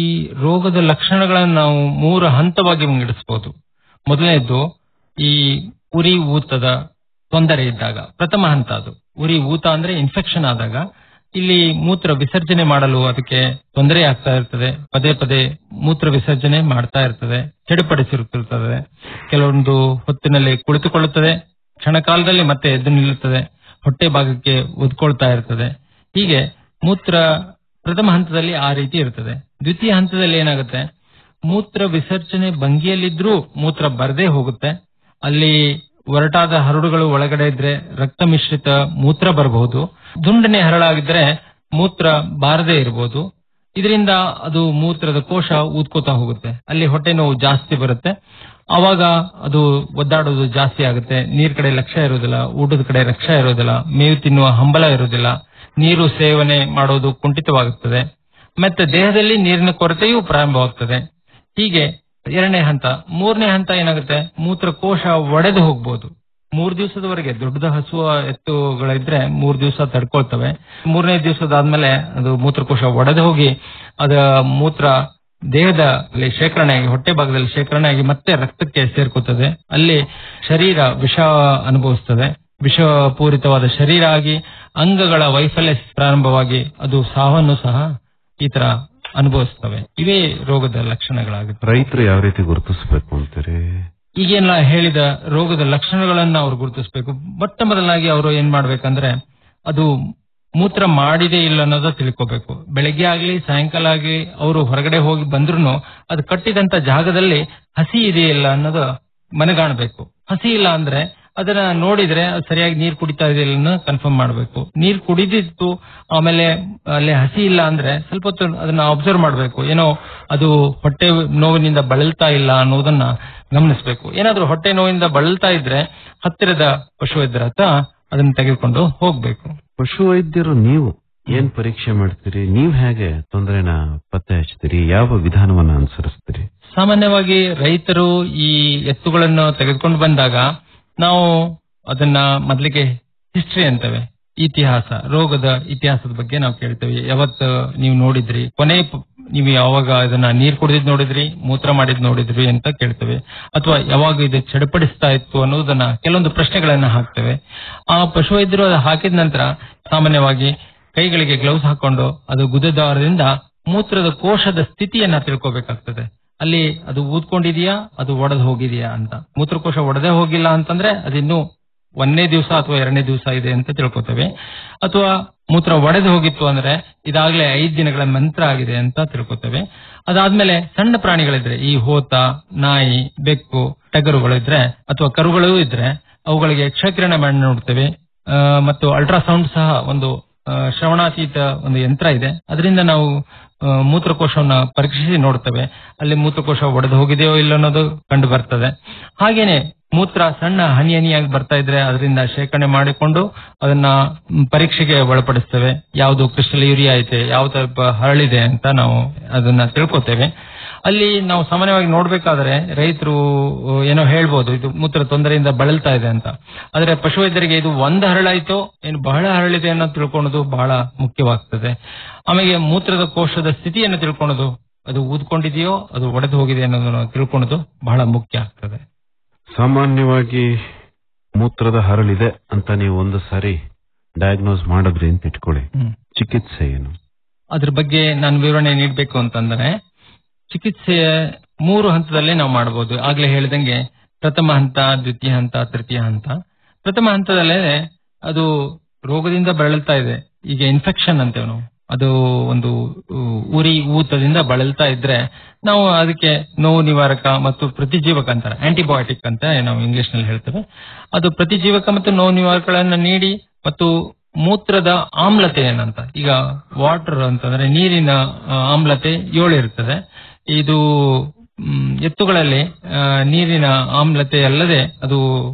ರೋಗದ ಲಕ್ಷಣಗಳನ್ನು ನಾವು ಮೂರು ಹಂತವಾಗಿ ವಿಂಗಡಿಸಬಹುದು ಮೊದಲನೇದ್ದು ಈ ಉರಿ ಊತದ ತೊಂದರೆ ಇದ್ದಾಗ ಪ್ರಥಮ ಹಂತ ಅದು ಉರಿ ಊತ ಅಂದ್ರೆ ಇನ್ಫೆಕ್ಷನ್ ಆದಾಗ ಇಲ್ಲಿ ಮೂತ್ರ ವಿಸರ್ಜನೆ ಮಾಡಲು ಅದಕ್ಕೆ ತೊಂದರೆ ಆಗ್ತಾ ಇರ್ತದೆ ಪದೇ ಪದೇ ಮೂತ್ರ ವಿಸರ್ಜನೆ ಮಾಡ್ತಾ ಇರ್ತದೆ ಚಡಿಪಡಿಸಿರುತ್ತಿರ್ತದೆ ಕೆಲವೊಂದು ಹೊತ್ತಿನಲ್ಲಿ ಕುಳಿತುಕೊಳ್ಳುತ್ತದೆ ಕ್ಷಣಕಾಲದಲ್ಲಿ ಮತ್ತೆ ಎದ್ದು ನಿಲ್ಲುತ್ತದೆ ಹೊಟ್ಟೆ ಭಾಗಕ್ಕೆ ಒದ್ಕೊಳ್ತಾ ಇರ್ತದೆ ಹೀಗೆ ಮೂತ್ರ ಪ್ರಥಮ ಹಂತದಲ್ಲಿ ಆ ರೀತಿ ಇರ್ತದೆ ದ್ವಿತೀಯ ಹಂತದಲ್ಲಿ ಏನಾಗುತ್ತೆ ಮೂತ್ರ ವಿಸರ್ಜನೆ ಭಂಗಿಯಲ್ಲಿದ್ರೂ ಮೂತ್ರ ಬರದೇ ಹೋಗುತ್ತೆ ಅಲ್ಲಿ ಒರಟಾದ ಹರಡುಗಳು ಒಳಗಡೆ ಇದ್ರೆ ರಕ್ತ ಮಿಶ್ರಿತ ಮೂತ್ರ ಬರಬಹುದು ದುಂಡನೆ ಹರಳಾಗಿದ್ರೆ ಮೂತ್ರ ಬಾರದೇ ಇರಬಹುದು ಇದರಿಂದ ಅದು ಮೂತ್ರದ ಕೋಶ ಊದ್ಕೋತಾ ಹೋಗುತ್ತೆ ಅಲ್ಲಿ ಹೊಟ್ಟೆ ನೋವು ಜಾಸ್ತಿ ಬರುತ್ತೆ ಅವಾಗ ಅದು ಒದ್ದಾಡೋದು ಜಾಸ್ತಿ ಆಗುತ್ತೆ ನೀರ್ ಕಡೆ ಲಕ್ಷ್ಯ ಇರೋದಿಲ್ಲ ಊಟದ ಕಡೆ ಲಕ್ಷ್ಯ ಇರೋದಿಲ್ಲ ಮೇವು ತಿನ್ನುವ ಹಂಬಲ ಇರೋದಿಲ್ಲ ನೀರು ಸೇವನೆ ಮಾಡೋದು ಕುಂಠಿತವಾಗುತ್ತದೆ ಮತ್ತೆ ದೇಹದಲ್ಲಿ ನೀರಿನ ಕೊರತೆಯೂ ಪ್ರಾರಂಭವಾಗ್ತದೆ ಹೀಗೆ ಎರಡನೇ ಹಂತ ಮೂರನೇ ಹಂತ ಏನಾಗುತ್ತೆ ಮೂತ್ರಕೋಶ ಒಡೆದು ಹೋಗ್ಬೋದು ಮೂರ್ ದಿವಸದವರೆಗೆ ದೊಡ್ಡದ ಹಸುವ ಎತ್ತುಗಳಿದ್ರೆ ಮೂರ್ ದಿವಸ ತಡ್ಕೊಳ್ತವೆ ಮೂರನೇ ದಿವಸದಾದ್ಮೇಲೆ ಅದು ಮೂತ್ರಕೋಶ ಒಡೆದು ಹೋಗಿ ಅದ ಮೂತ್ರ ದೇಹದ ಅಲ್ಲಿ ಶೇಖರಣೆಯಾಗಿ ಹೊಟ್ಟೆ ಭಾಗದಲ್ಲಿ ಶೇಖರಣೆಯಾಗಿ ಮತ್ತೆ ರಕ್ತಕ್ಕೆ ಸೇರ್ಕೋತದೆ ಅಲ್ಲಿ ಶರೀರ ವಿಷ ಅನುಭವಿಸ್ತದೆ ವಿಷಪೂರಿತವಾದ ಶರೀರ ಆಗಿ ಅಂಗಗಳ ವೈಫಲ್ಯ ಪ್ರಾರಂಭವಾಗಿ ಅದು ಸಾವನ್ನು ಸಹ ಈ ತರ ಅನುಭವಿಸ್ತವೆ ಇವೇ ರೋಗದ ಲಕ್ಷಣಗಳಾಗುತ್ತೆ ರೈತರು ಯಾವ ರೀತಿ ಗುರುತಿಸಬೇಕು ಅಂತೀರಿ ಈಗೇನ ಹೇಳಿದ ರೋಗದ ಲಕ್ಷಣಗಳನ್ನ ಅವ್ರು ಗುರುತಿಸಬೇಕು ಮೊಟ್ಟ ಮೊದಲಾಗಿ ಅವರು ಏನ್ ಮಾಡ್ಬೇಕಂದ್ರೆ ಅದು ಮೂತ್ರ ಮಾಡಿದೆ ಇಲ್ಲ ಅನ್ನೋದ ತಿಳ್ಕೋಬೇಕು ಬೆಳಗ್ಗೆ ಆಗ್ಲಿ ಸಾಯಂಕಾಲ ಆಗ್ಲಿ ಅವರು ಹೊರಗಡೆ ಹೋಗಿ ಬಂದ್ರು ಅದು ಕಟ್ಟಿದಂತ ಜಾಗದಲ್ಲಿ ಹಸಿ ಇದೆಯಿಲ್ಲ ಅನ್ನೋದು ಮನಗಾಣಬೇಕು ಹಸಿ ಇಲ್ಲ ಅಂದ್ರೆ ಅದನ್ನ ನೋಡಿದ್ರೆ ಅದು ಸರಿಯಾಗಿ ನೀರ್ ಕುಡಿತಾ ಇದೆಯಲ್ಲ ಕನ್ಫರ್ಮ್ ಮಾಡಬೇಕು ನೀರ್ ಕುಡಿದಿತ್ತು ಆಮೇಲೆ ಅಲ್ಲಿ ಹಸಿ ಇಲ್ಲ ಅಂದ್ರೆ ಸ್ವಲ್ಪ ಹೊತ್ತು ಅದನ್ನ ಅಬ್ಸರ್ವ್ ಮಾಡಬೇಕು ಏನೋ ಅದು ಹೊಟ್ಟೆ ನೋವಿನಿಂದ ಬಳಲ್ತಾ ಇಲ್ಲ ಅನ್ನೋದನ್ನ ಗಮನಿಸಬೇಕು ಏನಾದ್ರೂ ಹೊಟ್ಟೆ ನೋವಿಂದ ಬಳಲ್ತಾ ಇದ್ರೆ ಹತ್ತಿರದ ಪಶುವೈದ್ಯರ ಹತ್ರ ಅದನ್ನ ತೆಗೆದುಕೊಂಡು ಹೋಗ್ಬೇಕು ಪಶು ವೈದ್ಯರು ನೀವು ಏನ್ ಪರೀಕ್ಷೆ ಮಾಡ್ತೀರಿ ನೀವ್ ಹೇಗೆ ತೊಂದರೆನ ಪತ್ತೆ ಹಚ್ತೀರಿ ಯಾವ ವಿಧಾನವನ್ನ ಅನುಸರಿಸ್ತೀರಿ ಸಾಮಾನ್ಯವಾಗಿ ರೈತರು ಈ ಎತ್ತುಗಳನ್ನು ತೆಗೆದುಕೊಂಡು ಬಂದಾಗ ನಾವು ಅದನ್ನ ಮೊದಲಿಗೆ ಹಿಸ್ಟ್ರಿ ಅಂತೇವೆ ಇತಿಹಾಸ ರೋಗದ ಇತಿಹಾಸದ ಬಗ್ಗೆ ನಾವು ಕೇಳ್ತೇವೆ ಯಾವತ್ತು ನೀವು ನೋಡಿದ್ರಿ ಕೊನೆ ಪ- ನೀವು ಯಾವಾಗ ಇದನ್ನ ನೀರ್ ಕುಡಿದಿದ್ ನೋಡಿದ್ರಿ ಮೂತ್ರ ಮಾಡಿದ್ ನೋಡಿದ್ರಿ ಅಂತ ಕೇಳ್ತೇವೆ ಅಥವಾ ಯಾವಾಗ ಇದು ಚಡಪಡಿಸ್ತಾ ಇತ್ತು ಅನ್ನೋದನ್ನ ಕೆಲವೊಂದು ಪ್ರಶ್ನೆಗಳನ್ನ ಹಾಕ್ತೇವೆ ಆ ಪಶುವೈದ್ಯರು ಅದು ಹಾಕಿದ ನಂತರ ಸಾಮಾನ್ಯವಾಗಿ ಕೈಗಳಿಗೆ ಗ್ಲೌಸ್ ಹಾಕೊಂಡು ಅದು ಗುದದ್ವಾರದಿಂದ ಮೂತ್ರದ ಕೋಶದ ಸ್ಥಿತಿಯನ್ನ ತಿಳ್ಕೊಬೇಕಾಗ್ತದೆ ಅಲ್ಲಿ ಅದು ಊದ್ಕೊಂಡಿದೆಯಾ ಅದು ಒಡೆದು ಹೋಗಿದೆಯಾ ಅಂತ ಮೂತ್ರಕೋಶ ಒಡೆದೇ ಹೋಗಿಲ್ಲ ಅಂತಂದ್ರೆ ಅದಿನ್ನು ಒಂದನೇ ದಿವಸ ಅಥವಾ ಎರಡನೇ ದಿವಸ ಇದೆ ಅಂತ ತಿಳ್ಕೊತೇವೆ ಅಥವಾ ಮೂತ್ರ ಒಡೆದು ಹೋಗಿತ್ತು ಅಂದ್ರೆ ಇದಾಗ್ಲೇ ಐದ್ ದಿನಗಳ ನಂತರ ಆಗಿದೆ ಅಂತ ತಿಳ್ಕೊತೇವೆ ಅದಾದ್ಮೇಲೆ ಸಣ್ಣ ಪ್ರಾಣಿಗಳಿದ್ರೆ ಈ ಹೋತ ನಾಯಿ ಬೆಕ್ಕು ಟಗರುಗಳಿದ್ರೆ ಅಥವಾ ಕರುಗಳು ಇದ್ರೆ ಅವುಗಳಿಗೆ ಕ್ಷಕಿರಣ ಮಾಡಿ ನೋಡ್ತೇವೆ ಆ, ಮತ್ತು ಅಲ್ಟ್ರಾಸೌಂಡ್ ಸಹ ಒಂದು ಆ, ಶ್ರವಣಾತೀತ ಒಂದು ಯಂತ್ರ ಇದೆ ಅದರಿಂದ ನಾವು ಆ, ಮೂತ್ರಕೋಶವನ್ನ ಪರೀಕ್ಷಿಸಿ ನೋಡ್ತೇವೆ ಅಲ್ಲಿ ಮೂತ್ರಕೋಶ ಒಡೆದು ಹೋಗಿದೆಯೋ ಇಲ್ಲ ಅನ್ನೋದು ಕಂಡು ಬರ್ತದೆ ಹಾಗೇನೆ ಮೂತ್ರ ಸಣ್ಣ ಹನಿ ಹನಿಯಾಗಿ ಬರ್ತಾ ಇದ್ರೆ ಅದರಿಂದ ಶೇಖರಣೆ ಮಾಡಿಕೊಂಡು ಅದನ್ನ ಮ್, ಪರೀಕ್ಷೆಗೆ ಒಳಪಡಿಸ್ತೇವೆ ಯಾವುದು ಕ್ರಿಸ್ಟಲ್ ಯೂರಿಯಾ ಐತೆ ಯಾವ ಟೈಪ್ ಹರಳಿದೆ ಅಂತ ನಾವು ಅದನ್ನ ತಿಳ್ಕೊತೇವೆ ಅಲ್ಲಿ ನಾವು ಸಾಮಾನ್ಯವಾಗಿ ನೋಡ್ಬೇಕಾದ್ರೆ ರೈತರು ಏನೋ ಹೇಳ್ಬೋದು ಇದು ಮೂತ್ರ ತೊಂದರೆಯಿಂದ ಬಳಲ್ತಾ ಇದೆ ಅಂತ ಆದ್ರೆ ಪಶುವೈದ್ಯರಿಗೆ ಇದು ಒಂದು ಹರಳಾಯ್ತೋ ಏನು ಬಹಳ ಹರಳಿದೆ ಅನ್ನೋ ತಿಳ್ಕೊಳ್ಳೋದು ಬಹಳ ಮುಖ್ಯವಾಗ್ತದೆ ಆಮೇಲೆ ಮೂತ್ರದ ಕೋಶದ ಸ್ಥಿತಿಯನ್ನು ತಿಳ್ಕೊಳ್ಳೋದು ಅದು ಊದ್ಕೊಂಡಿದೆಯೋ ಅದು ಒಡೆದು ಹೋಗಿದೆ ಅನ್ನೋದನ್ನ ತಿಳ್ಕೊಳ್ಳೋದು ಬಹಳ ಮುಖ್ಯ ಆಗ್ತದೆ ಸಾಮಾನ್ಯವಾಗಿ ಮೂತ್ರದ ಹರಳಿದೆ ಅಂತ ನೀವು ಒಂದು ಸಾರಿ ಡಯಾಗ್ನೋಸ್ ಮಾಡಿದ್ರಿ ಅಂತ ಇಟ್ಕೊಳ್ಳಿ ಹ್ಮ್. ಚಿಕಿತ್ಸೆ ಏನು ಅದ್ರ ಬಗ್ಗೆ ನಾನು ವಿವರಣೆ ನೀಡಬೇಕು ಅಂತಂದ್ರೆ ಚಿಕಿತ್ಸೆ ಮೂರು ಹಂತದಲ್ಲೇ ನಾವು ಮಾಡಬಹುದು ಆಗ್ಲೇ ಹೇಳಿದಂಗೆ ಪ್ರಥಮ ಹಂತ ದ್ವಿತೀಯ ಹಂತ ತೃತೀಯ ಹಂತ ಪ್ರಥಮ ಹಂತದಲ್ಲೇ ಅದು ರೋಗದಿಂದ ಬಳಲ್ತಾ ಇದೆ ಈಗ ಇನ್ಫೆಕ್ಷನ್ ಅಂತೇವೆ ನಾವು ಅದು ಒಂದು ಉ, ಉರಿ ಊತದಿಂದ ಬಳಲ್ತಾ ಇದ್ರೆ ನಾವು ಅದಕ್ಕೆ ನೋವು ನಿವಾರಕ ಮತ್ತು ಪ್ರತಿಜೀವಕ ಅಂತಾರೆ ಆಂಟಿಬಯೋಟಿಕ್ ಅಂತ ನಾವು ಇಂಗ್ಲಿಷ್ ನಲ್ಲಿ ಹೇಳ್ತೇವೆ ಅದು ಪ್ರತಿಜೀವಕ ಮತ್ತು ನೋವು ನಿವಾರಕಗಳನ್ನ ನೀಡಿ ಮತ್ತು ಮೂತ್ರದ ಆಮ್ಲತೆ ಏನಂತ ಈಗ ವಾಟರ್ ಅಂತಂದ್ರೆ ನೀರಿನ ಆ, ಆಮ್ಲತೆ ಏಳು ಇರ್ತದೆ ಇದು ಮ್, ಎತ್ತುಗಳಲ್ಲಿ ಆ, ನೀರಿನ ಆಮ್ಲತೆ ಅಲ್ಲದೆ ಅದು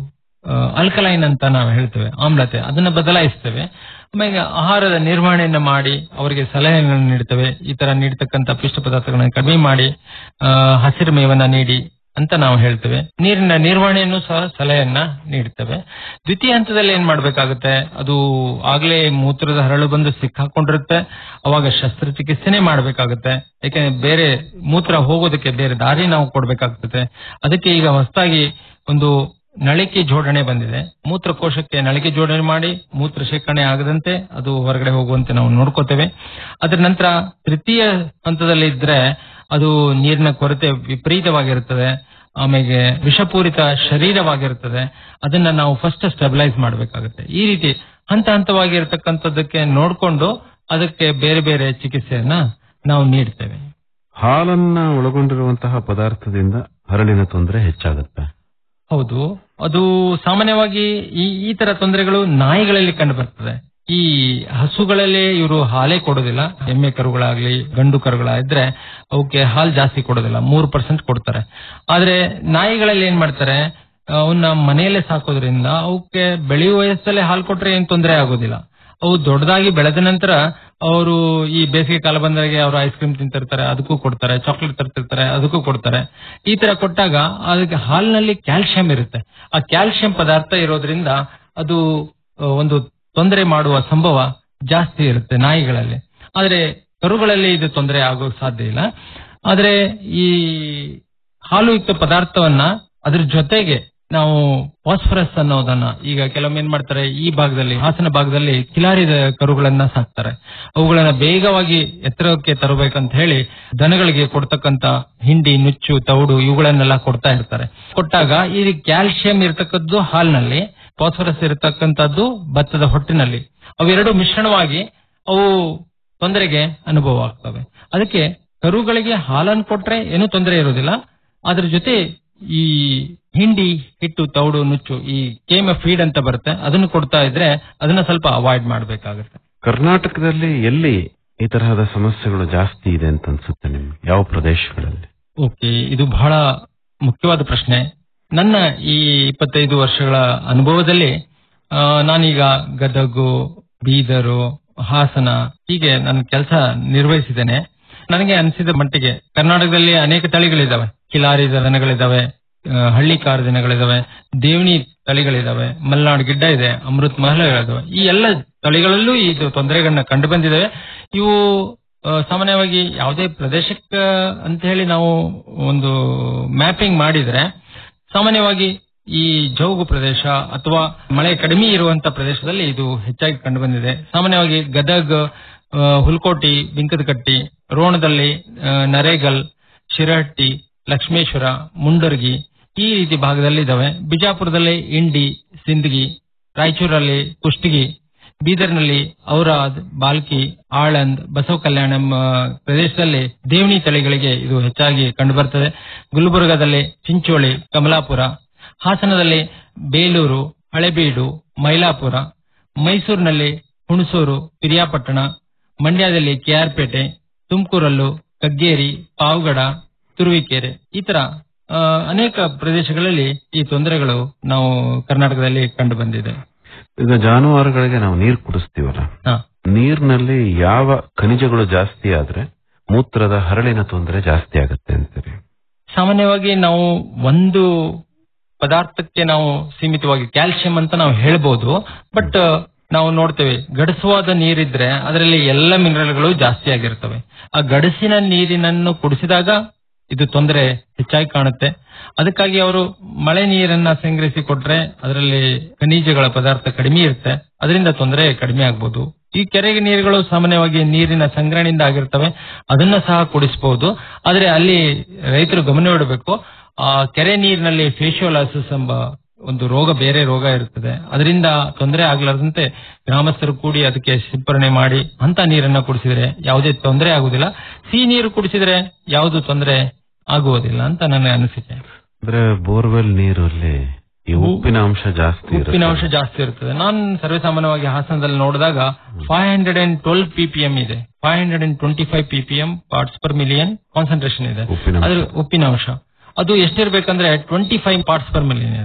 ಅಲ್ಕಲೈನ್ ಅಂತ ನಾವು ಹೇಳ್ತೇವೆ ಆಮ್ಲತೆ ಅದನ್ನ ಬದಲಾಯಿಸ್ತೇವೆ ಆಮೇಲೆ ಆಹಾರದ ನಿರ್ವಹಣೆಯನ್ನ ಮಾಡಿ ಅವರಿಗೆ ಸಲಹೆಗಳನ್ನು ನೀಡ್ತೇವೆ ಈ ತರ ನೀಡತಕ್ಕಂತ ಪಿಷ್ಟ ಪದಾರ್ಥಗಳನ್ನ ಕಡಿಮೆ ಮಾಡಿ ಆ, ಹಸಿರು ಮೇವನ್ನ ನೀಡಿ ಅಂತ ನಾವು ಹೇಳ್ತೇವೆ ನೀರಿನ ನಿರ್ವಹಣೆಯನ್ನು ಸಹ ಸಲಹೆಯನ್ನ ನೀಡ್ತೇವೆ ದ್ವಿತೀಯ ಹಂತದಲ್ಲಿ ಏನ್ ಮಾಡ್ಬೇಕಾಗುತ್ತೆ ಅದು ಆಗ್ಲೇ ಮೂತ್ರದ ಹರಳು ಬಂದು ಸಿಕ್ಕಾಕೊಂಡಿರುತ್ತೆ ಅವಾಗ ಶಸ್ತ್ರಚಿಕಿತ್ಸೆನೆ ಮಾಡ್ಬೇಕಾಗುತ್ತೆ ಯಾಕೆಂದ್ರೆ ಬೇರೆ ಮೂತ್ರ ಹೋಗೋದಕ್ಕೆ ಬೇರೆ ದಾರಿ ನಾವು ಕೊಡ್ಬೇಕಾಗ್ತದೆ ಅದಕ್ಕೆ ಈಗ ಹೊಸದಾಗಿ ಒಂದು ನಳಿಕೆ ಜೋಡಣೆ ಬಂದಿದೆ ಮೂತ್ರಕೋಶಕ್ಕೆ ನಳಿಕೆ ಜೋಡಣೆ ಮಾಡಿ ಮೂತ್ರ ಶೇಖರಣೆ ಆಗದಂತೆ ಅದು ಹೊರಗಡೆ ಹೋಗುವಂತೆ ನಾವು ನೋಡ್ಕೋತೇವೆ ಅದರ ನಂತರ ತೃತೀಯ ಹಂತದಲ್ಲಿ ಇದ್ರೆ ಅದು ನೀರಿನ ಕೊರತೆ ವಿಪರೀತವಾಗಿರುತ್ತದೆ ಆಮೇಲೆ ವಿಷಪೂರಿತ ಶರೀರವಾಗಿರುತ್ತದೆ ಅದನ್ನ ನಾವು ಫಸ್ಟ್ ಸ್ಟೆಬಿಲೈಸ್ ಮಾಡಬೇಕಾಗುತ್ತೆ ಈ ರೀತಿ ಹಂತ ಹಂತವಾಗಿರ್ತಕ್ಕಂಥದ್ದಕ್ಕೆ ನೋಡ್ಕೊಂಡು ಅದಕ್ಕೆ ಬೇರೆ ಬೇರೆ ಚಿಕಿತ್ಸೆಯನ್ನ ನಾವು ನೀಡ್ತೇವೆ ಹಾಲನ್ನ ಒಳಗೊಂಡಿರುವಂತಹ ಪದಾರ್ಥದಿಂದ ಹರಳಿನ ತೊಂದರೆ ಹೆಚ್ಚಾಗುತ್ತೆ ಹೌದು ಅದು ಸಾಮಾನ್ಯವಾಗಿ ಈ ಈ ತರ ತೊಂದರೆಗಳು ನಾಯಿಗಳಲ್ಲಿ ಕಂಡು ಬರ್ತದೆ ಈ ಹಸುಗಳಲ್ಲಿ ಇವರು ಹಾಲೇ ಕೊಡೋದಿಲ್ಲ ಎಮ್ಮೆ ಕರುಗಳಾಗ್ಲಿ ಗಂಡು ಕರುಗಳಾದ್ರೆ ಅವಕ್ಕೆ ಹಾಲು ಜಾಸ್ತಿ ಕೊಡೋದಿಲ್ಲ ಮೂರು ಪರ್ಸೆಂಟ್ ಕೊಡ್ತಾರೆ ಆದ್ರೆ ನಾಯಿಗಳಲ್ಲಿ ಏನ್ ಮಾಡ್ತಾರೆ ಅವನ್ನ ಮನೆಯಲ್ಲೇ ಸಾಕೋದ್ರಿಂದ ಅವಕ್ಕೆ ಬೆಳೆಯುವ ವಯಸ್ಸಲ್ಲೇ ಹಾಲು ಕೊಟ್ರೆ ಏನ್ ತೊಂದರೆ ಆಗೋದಿಲ್ಲ ಅವು ದೊಡ್ಡದಾಗಿ ಬೆಳೆದ ನಂತರ ಅವರು ಈ ಬೇಸಿಗೆ ಕಾಲ ಬಂದಾಗ ಅವರು ಐಸ್ ಕ್ರೀಮ್ ತಿಂತಿರ್ತಾರೆ ಅದಕ್ಕೂ ಕೊಡ್ತಾರೆ ಚಾಕ್ಲೇಟ್ ತರ್ತಿರ್ತಾರೆ ಅದಕ್ಕೂ ಕೊಡ್ತಾರೆ ಈ ತರ ಕೊಟ್ಟಾಗ ಅದಕ್ಕೆ ಹಾಲಿನಲ್ಲಿ ಕ್ಯಾಲ್ಸಿಯಂ ಇರುತ್ತೆ ಆ ಕ್ಯಾಲ್ಸಿಯಂ ಪದಾರ್ಥ ಇರೋದ್ರಿಂದ ಅದು ಆ, ಒಂದು ತೊಂದರೆ ಮಾಡುವ ಸಂಭವ ಜಾಸ್ತಿ ಇರುತ್ತೆ ನಾಯಿಗಳಲ್ಲಿ ಆದ್ರೆ ಕರುಗಳಲ್ಲಿ ಇದು ತೊಂದರೆ ಆಗೋಕ್ ಸಾಧ್ಯ ಇಲ್ಲ ಆದ್ರೆ ಈ ಹಾಲುಯುಕ್ತ ಪದಾರ್ಥವನ್ನ ಅದ್ರ ಜೊತೆಗೆ ನಾವು ಫಾಸ್ಫರಸ್ ಅನ್ನೋದನ್ನ ಈಗ ಕೆಲವೊಮ್ಮೆ ಏನ್ ಮಾಡ್ತಾರೆ ಈ ಭಾಗದಲ್ಲಿ ಹಾಸನ ಭಾಗದಲ್ಲಿ ಕಿಲಾರಿದ ಕರುಗಳನ್ನ ಸಾಕ್ತಾರೆ ಅವುಗಳನ್ನ ಬೇಗವಾಗಿ ಎತ್ತರಕ್ಕೆ ತರಬೇಕಂತ ಹೇಳಿ ದನಗಳಿಗೆ ಕೊಡ್ತಕ್ಕಂತ ಹಿಂಡಿ ನುಚ್ಚು ತೌಡು ಇವುಗಳನ್ನೆಲ್ಲ ಕೊಡ್ತಾ ಇರ್ತಾರೆ ಕೊಟ್ಟಾಗ ಈ ಕ್ಯಾಲ್ಸಿಯಂ ಇರತಕ್ಕದ್ದು ಹಾಲಿನಲ್ಲಿ ಫಾಸ್ಫರಸ್ ಇರತಕ್ಕಂತದ್ದು ಭತ್ತದ ಹೊಟ್ಟಿನಲ್ಲಿ ಅವೆರಡು ಮಿಶ್ರಣವಾಗಿ ಅವು ತೊಂದರೆಗೆ ಅನುಭವ ಆಗ್ತವೆ ಅದಕ್ಕೆ ಕರುಗಳಿಗೆ ಹಾಲನ್ನು ಕೊಟ್ರೆ ಏನೂ ತೊಂದರೆ ಇರೋದಿಲ್ಲ ಅದ್ರ ಜೊತೆ ಈ ಹಿಂಡಿ ಹಿಟ್ಟು ತೌಡು ನುಚ್ಚು ಈ ಕೇಮ ಫೀಡ್ ಅಂತ ಬರುತ್ತೆ ಅದನ್ನು ಕೊಡ್ತಾ ಇದ್ರೆ ಅದನ್ನ ಸ್ವಲ್ಪ ಅವಾಯ್ಡ್ ಮಾಡಬೇಕಾಗುತ್ತೆ ಕರ್ನಾಟಕದಲ್ಲಿ ಎಲ್ಲಿ ಈ ತರಹದ ಸಮಸ್ಯೆಗಳು ಜಾಸ್ತಿ ಇದೆ ಅಂತ ಅನ್ಸುತ್ತೆ ನಿಮ್ಗೆ ಯಾವ ಪ್ರದೇಶಗಳಲ್ಲಿ ಓಕೆ ಇದು ಬಹಳ ಮುಖ್ಯವಾದ ಪ್ರಶ್ನೆ ನನ್ನ ಈ ಇಪ್ಪತ್ತೈದು ವರ್ಷಗಳ ಅನುಭವದಲ್ಲಿ ಆ, ನಾನೀಗ ಗದಗು ಬೀದರು ಹಾಸನ ಹೀಗೆ ನನ್ನ ಕೆಲಸ ನಿರ್ವಹಿಸಿದ್ದೇನೆ ನನಗೆ ಅನಿಸಿದ ಮಟ್ಟಿಗೆ ಕರ್ನಾಟಕದಲ್ಲಿ ಅನೇಕ ತಳಿಗಳಿದಾವೆ ಕಿಲಾರಿ ದನಗಳಿದಾವೆ ಆ, ಹಳ್ಳಿ ಕಾರ್ ದಿನಗಳಿದಾವೆ ದೇವಣಿ ತಳಿಗಳಿದಾವೆ ಮಲ್ನಾಡು ಗಿಡ್ಡ ಇದೆ ಅಮೃತ್ ಮಹಲಗಳಿದಾವೆ ಈ ಎಲ್ಲ ತಳಿಗಳಲ್ಲೂ ಇದು ತೊಂದರೆಗಳನ್ನ ಕಂಡು ಬಂದಿದ್ದಾವೆ ಇವು ಆ, ಸಾಮಾನ್ಯವಾಗಿ ಯಾವುದೇ ಪ್ರದೇಶಕ್ಕೆ ಅಂತ ಹೇಳಿ ನಾವು ಒಂದು ಮ್ಯಾಪಿಂಗ್ ಮಾಡಿದ್ರೆ ಸಾಮಾನ್ಯವಾಗಿ ಈ ಜೌಗು ಪ್ರದೇಶ ಅಥವಾ ಮಳೆ ಕಡಿಮೆ ಇರುವಂತ ಪ್ರದೇಶದಲ್ಲಿ ಇದು ಹೆಚ್ಚಾಗಿ ಕಂಡು ಬಂದಿದೆ ಸಾಮಾನ್ಯವಾಗಿ ಗದಗ್ ಆ, ಹುಲ್ಕೋಟಿ ಬಿಂಕದಕಟ್ಟಿ ರೋಣದಲ್ಲಿ ಆ, ನರೇಗಲ್ ಶಿರಹಟ್ಟಿ ಲಕ್ಷ್ಮೇಶ್ವರ ಮುಂಡರ್ಗಿ ಈ ರೀತಿ ಭಾಗದಲ್ಲಿ ಇದಾವೆ ಬಿಜಾಪುರದಲ್ಲಿ ಇಂಡಿ ಸಿಂದಗಿ ರಾಯಚೂರಲ್ಲಿ ಕುಷ್ಟಗಿ ಬೀದರ್ನಲ್ಲಿ ಔರಾದ್ ಬಾಲ್ಕಿ ಆಳಂದ್ ಬಸವ ಕಲ್ಯಾಣಂ ಆ, ಪ್ರದೇಶದಲ್ಲಿ ದೇವಣಿ ತಳಿಗಳಿಗೆ ಇದು ಹೆಚ್ಚಾಗಿ ಕಂಡುಬರ್ತದೆ ಗುಲ್ಬರ್ಗಾದಲ್ಲಿ ಚಿಂಚೋಳಿ ಕಮಲಾಪುರ ಹಾಸನದಲ್ಲಿ ಬೇಲೂರು ಹಳೆಬೀಡು ಮೈಲಾಪುರ ಮೈಸೂರಿನಲ್ಲಿ ಹುಣಸೂರು ಪಿರಿಯಾಪಟ್ಟಣ ಮಂಡ್ಯದಲ್ಲಿ ಕೆಆರ್ಪೇಟೆ ತುಮಕೂರಲ್ಲೂ ಕಗ್ಗೇರಿ ಪಾವಗಡ ತುರುವಿಕೆರೆ ಈ ತರ ಆ, ಅನೇಕ ಪ್ರದೇಶಗಳಲ್ಲಿ ಈ ತೊಂದರೆಗಳು ನಾವು ಕರ್ನಾಟಕದಲ್ಲಿ ಕಂಡು ಬಂದಿದೆ ಈಗ ಜಾನುವಾರುಗಳಿಗೆ ನಾವು ನೀರು ಕುಡಿಸ್ತೀವಲ್ಲ ಹಾ ನೀರಿನಲ್ಲಿ ಯಾವ ಖನಿಜಗಳು ಜಾಸ್ತಿ ಆದ್ರೆ ಮೂತ್ರದ ಹರಳಿನ ತೊಂದರೆ ಜಾಸ್ತಿ ಆಗುತ್ತೆ ಅಂತೀರಿ ಸಾಮಾನ್ಯವಾಗಿ ನಾವು ಒಂದು ಪದಾರ್ಥಕ್ಕೆ ನಾವು ಸೀಮಿತವಾಗಿ ಕ್ಯಾಲ್ಸಿಯಂ ಅಂತ ನಾವು ಹೇಳ್ಬೋದು ಬಟ್ ನಾವು ನೋಡ್ತೇವೆ ಗಡಸುವಾದ ನೀರಿದ್ರೆ ಅದರಲ್ಲಿ ಎಲ್ಲ ಮಿನರಲ್ಗಳು ಜಾಸ್ತಿ ಆಗಿರ್ತವೆ ಆ ಗಡಸಿನ ನೀರಿನನ್ನು ಕುಡಿಸಿದಾಗ ಇದು ತೊಂದರೆ ಹೆಚ್ಚಾಗಿ ಕಾಣುತ್ತೆ ಅದಕ್ಕಾಗಿ ಅವರು ಮಳೆ ನೀರನ್ನ ಸಂಗ್ರಹಿಸಿ ಕೊಟ್ರೆ ಅದರಲ್ಲಿ ಖನಿಜಗಳ ಪದಾರ್ಥ ಕಡಿಮೆ ಇರುತ್ತೆ ಅದರಿಂದ ತೊಂದರೆ ಕಡಿಮೆ ಆಗ್ಬೋದು ಈ ಕೆರೆಗೆ ನೀರುಗಳು ಸಾಮಾನ್ಯವಾಗಿ ನೀರಿನ ಸಂಗ್ರಹಣೆಯಿಂದ ಆಗಿರ್ತವೆ ಅದನ್ನ ಸಹ ಕುಡಿಸಬಹುದು ಆದ್ರೆ ಅಲ್ಲಿ ರೈತರು ಗಮನ ಇಡಬೇಕು ಆ ಕೆರೆ ನೀರಿನಲ್ಲಿ ಫೇಶಿಯೋಲಾಸಿಸ್ ಎಂಬ ಒಂದು ರೋಗ ಬೇರೆ ರೋಗ ಇರುತ್ತದೆ ಅದರಿಂದ ತೊಂದರೆ ಆಗ್ಲಾರ್ದಂತೆ ಗ್ರಾಮಸ್ಥರು ಕೂಡಿ ಅದಕ್ಕೆ ಸಿಂಪರಣೆ ಮಾಡಿ ಅಂತ ನೀರನ್ನ ಕುಡಿಸಿದ್ರೆ ಯಾವುದೇ ತೊಂದರೆ ಆಗುದಿಲ್ಲ ಸಿಹಿ ನೀರು ಕುಡಿಸಿದ್ರೆ ಯಾವುದು ತೊಂದರೆ ಆಗುವುದಿಲ್ಲ ಅಂತ ನನ್ನ ಅನಿಸಿಕೆ ಅಂದ್ರೆ ಬೋರ್ವೆಲ್ ನೀರಲ್ಲಿ ಈ ಉಪ್ಪಿನ ಅಂಶ ಜಾಸ್ತಿ ಉಪ್ಪಿನ ಅಂಶ ಇರುತ್ತೆ ಜಾಸ್ತಿ ಇರ್ತದೆ ನಾನು ಸರ್ವೇಸಾಮಾನ್ಯವಾಗಿ ಹಾಸನದಲ್ಲಿ ನೋಡಿದಾಗ five hundred and twelve PPM ಇದೆ five hundred and twenty five PPM parts per million concentration ಇದೆ ಉಪ್ಪಿನ ಅಂಶ. ಅದ್ರ ಉಪ್ಪಿನ ಅಂಶ ಅದು ಎಷ್ಟಿರ್ಬೇಕಂದ್ರೆ twenty five parts per million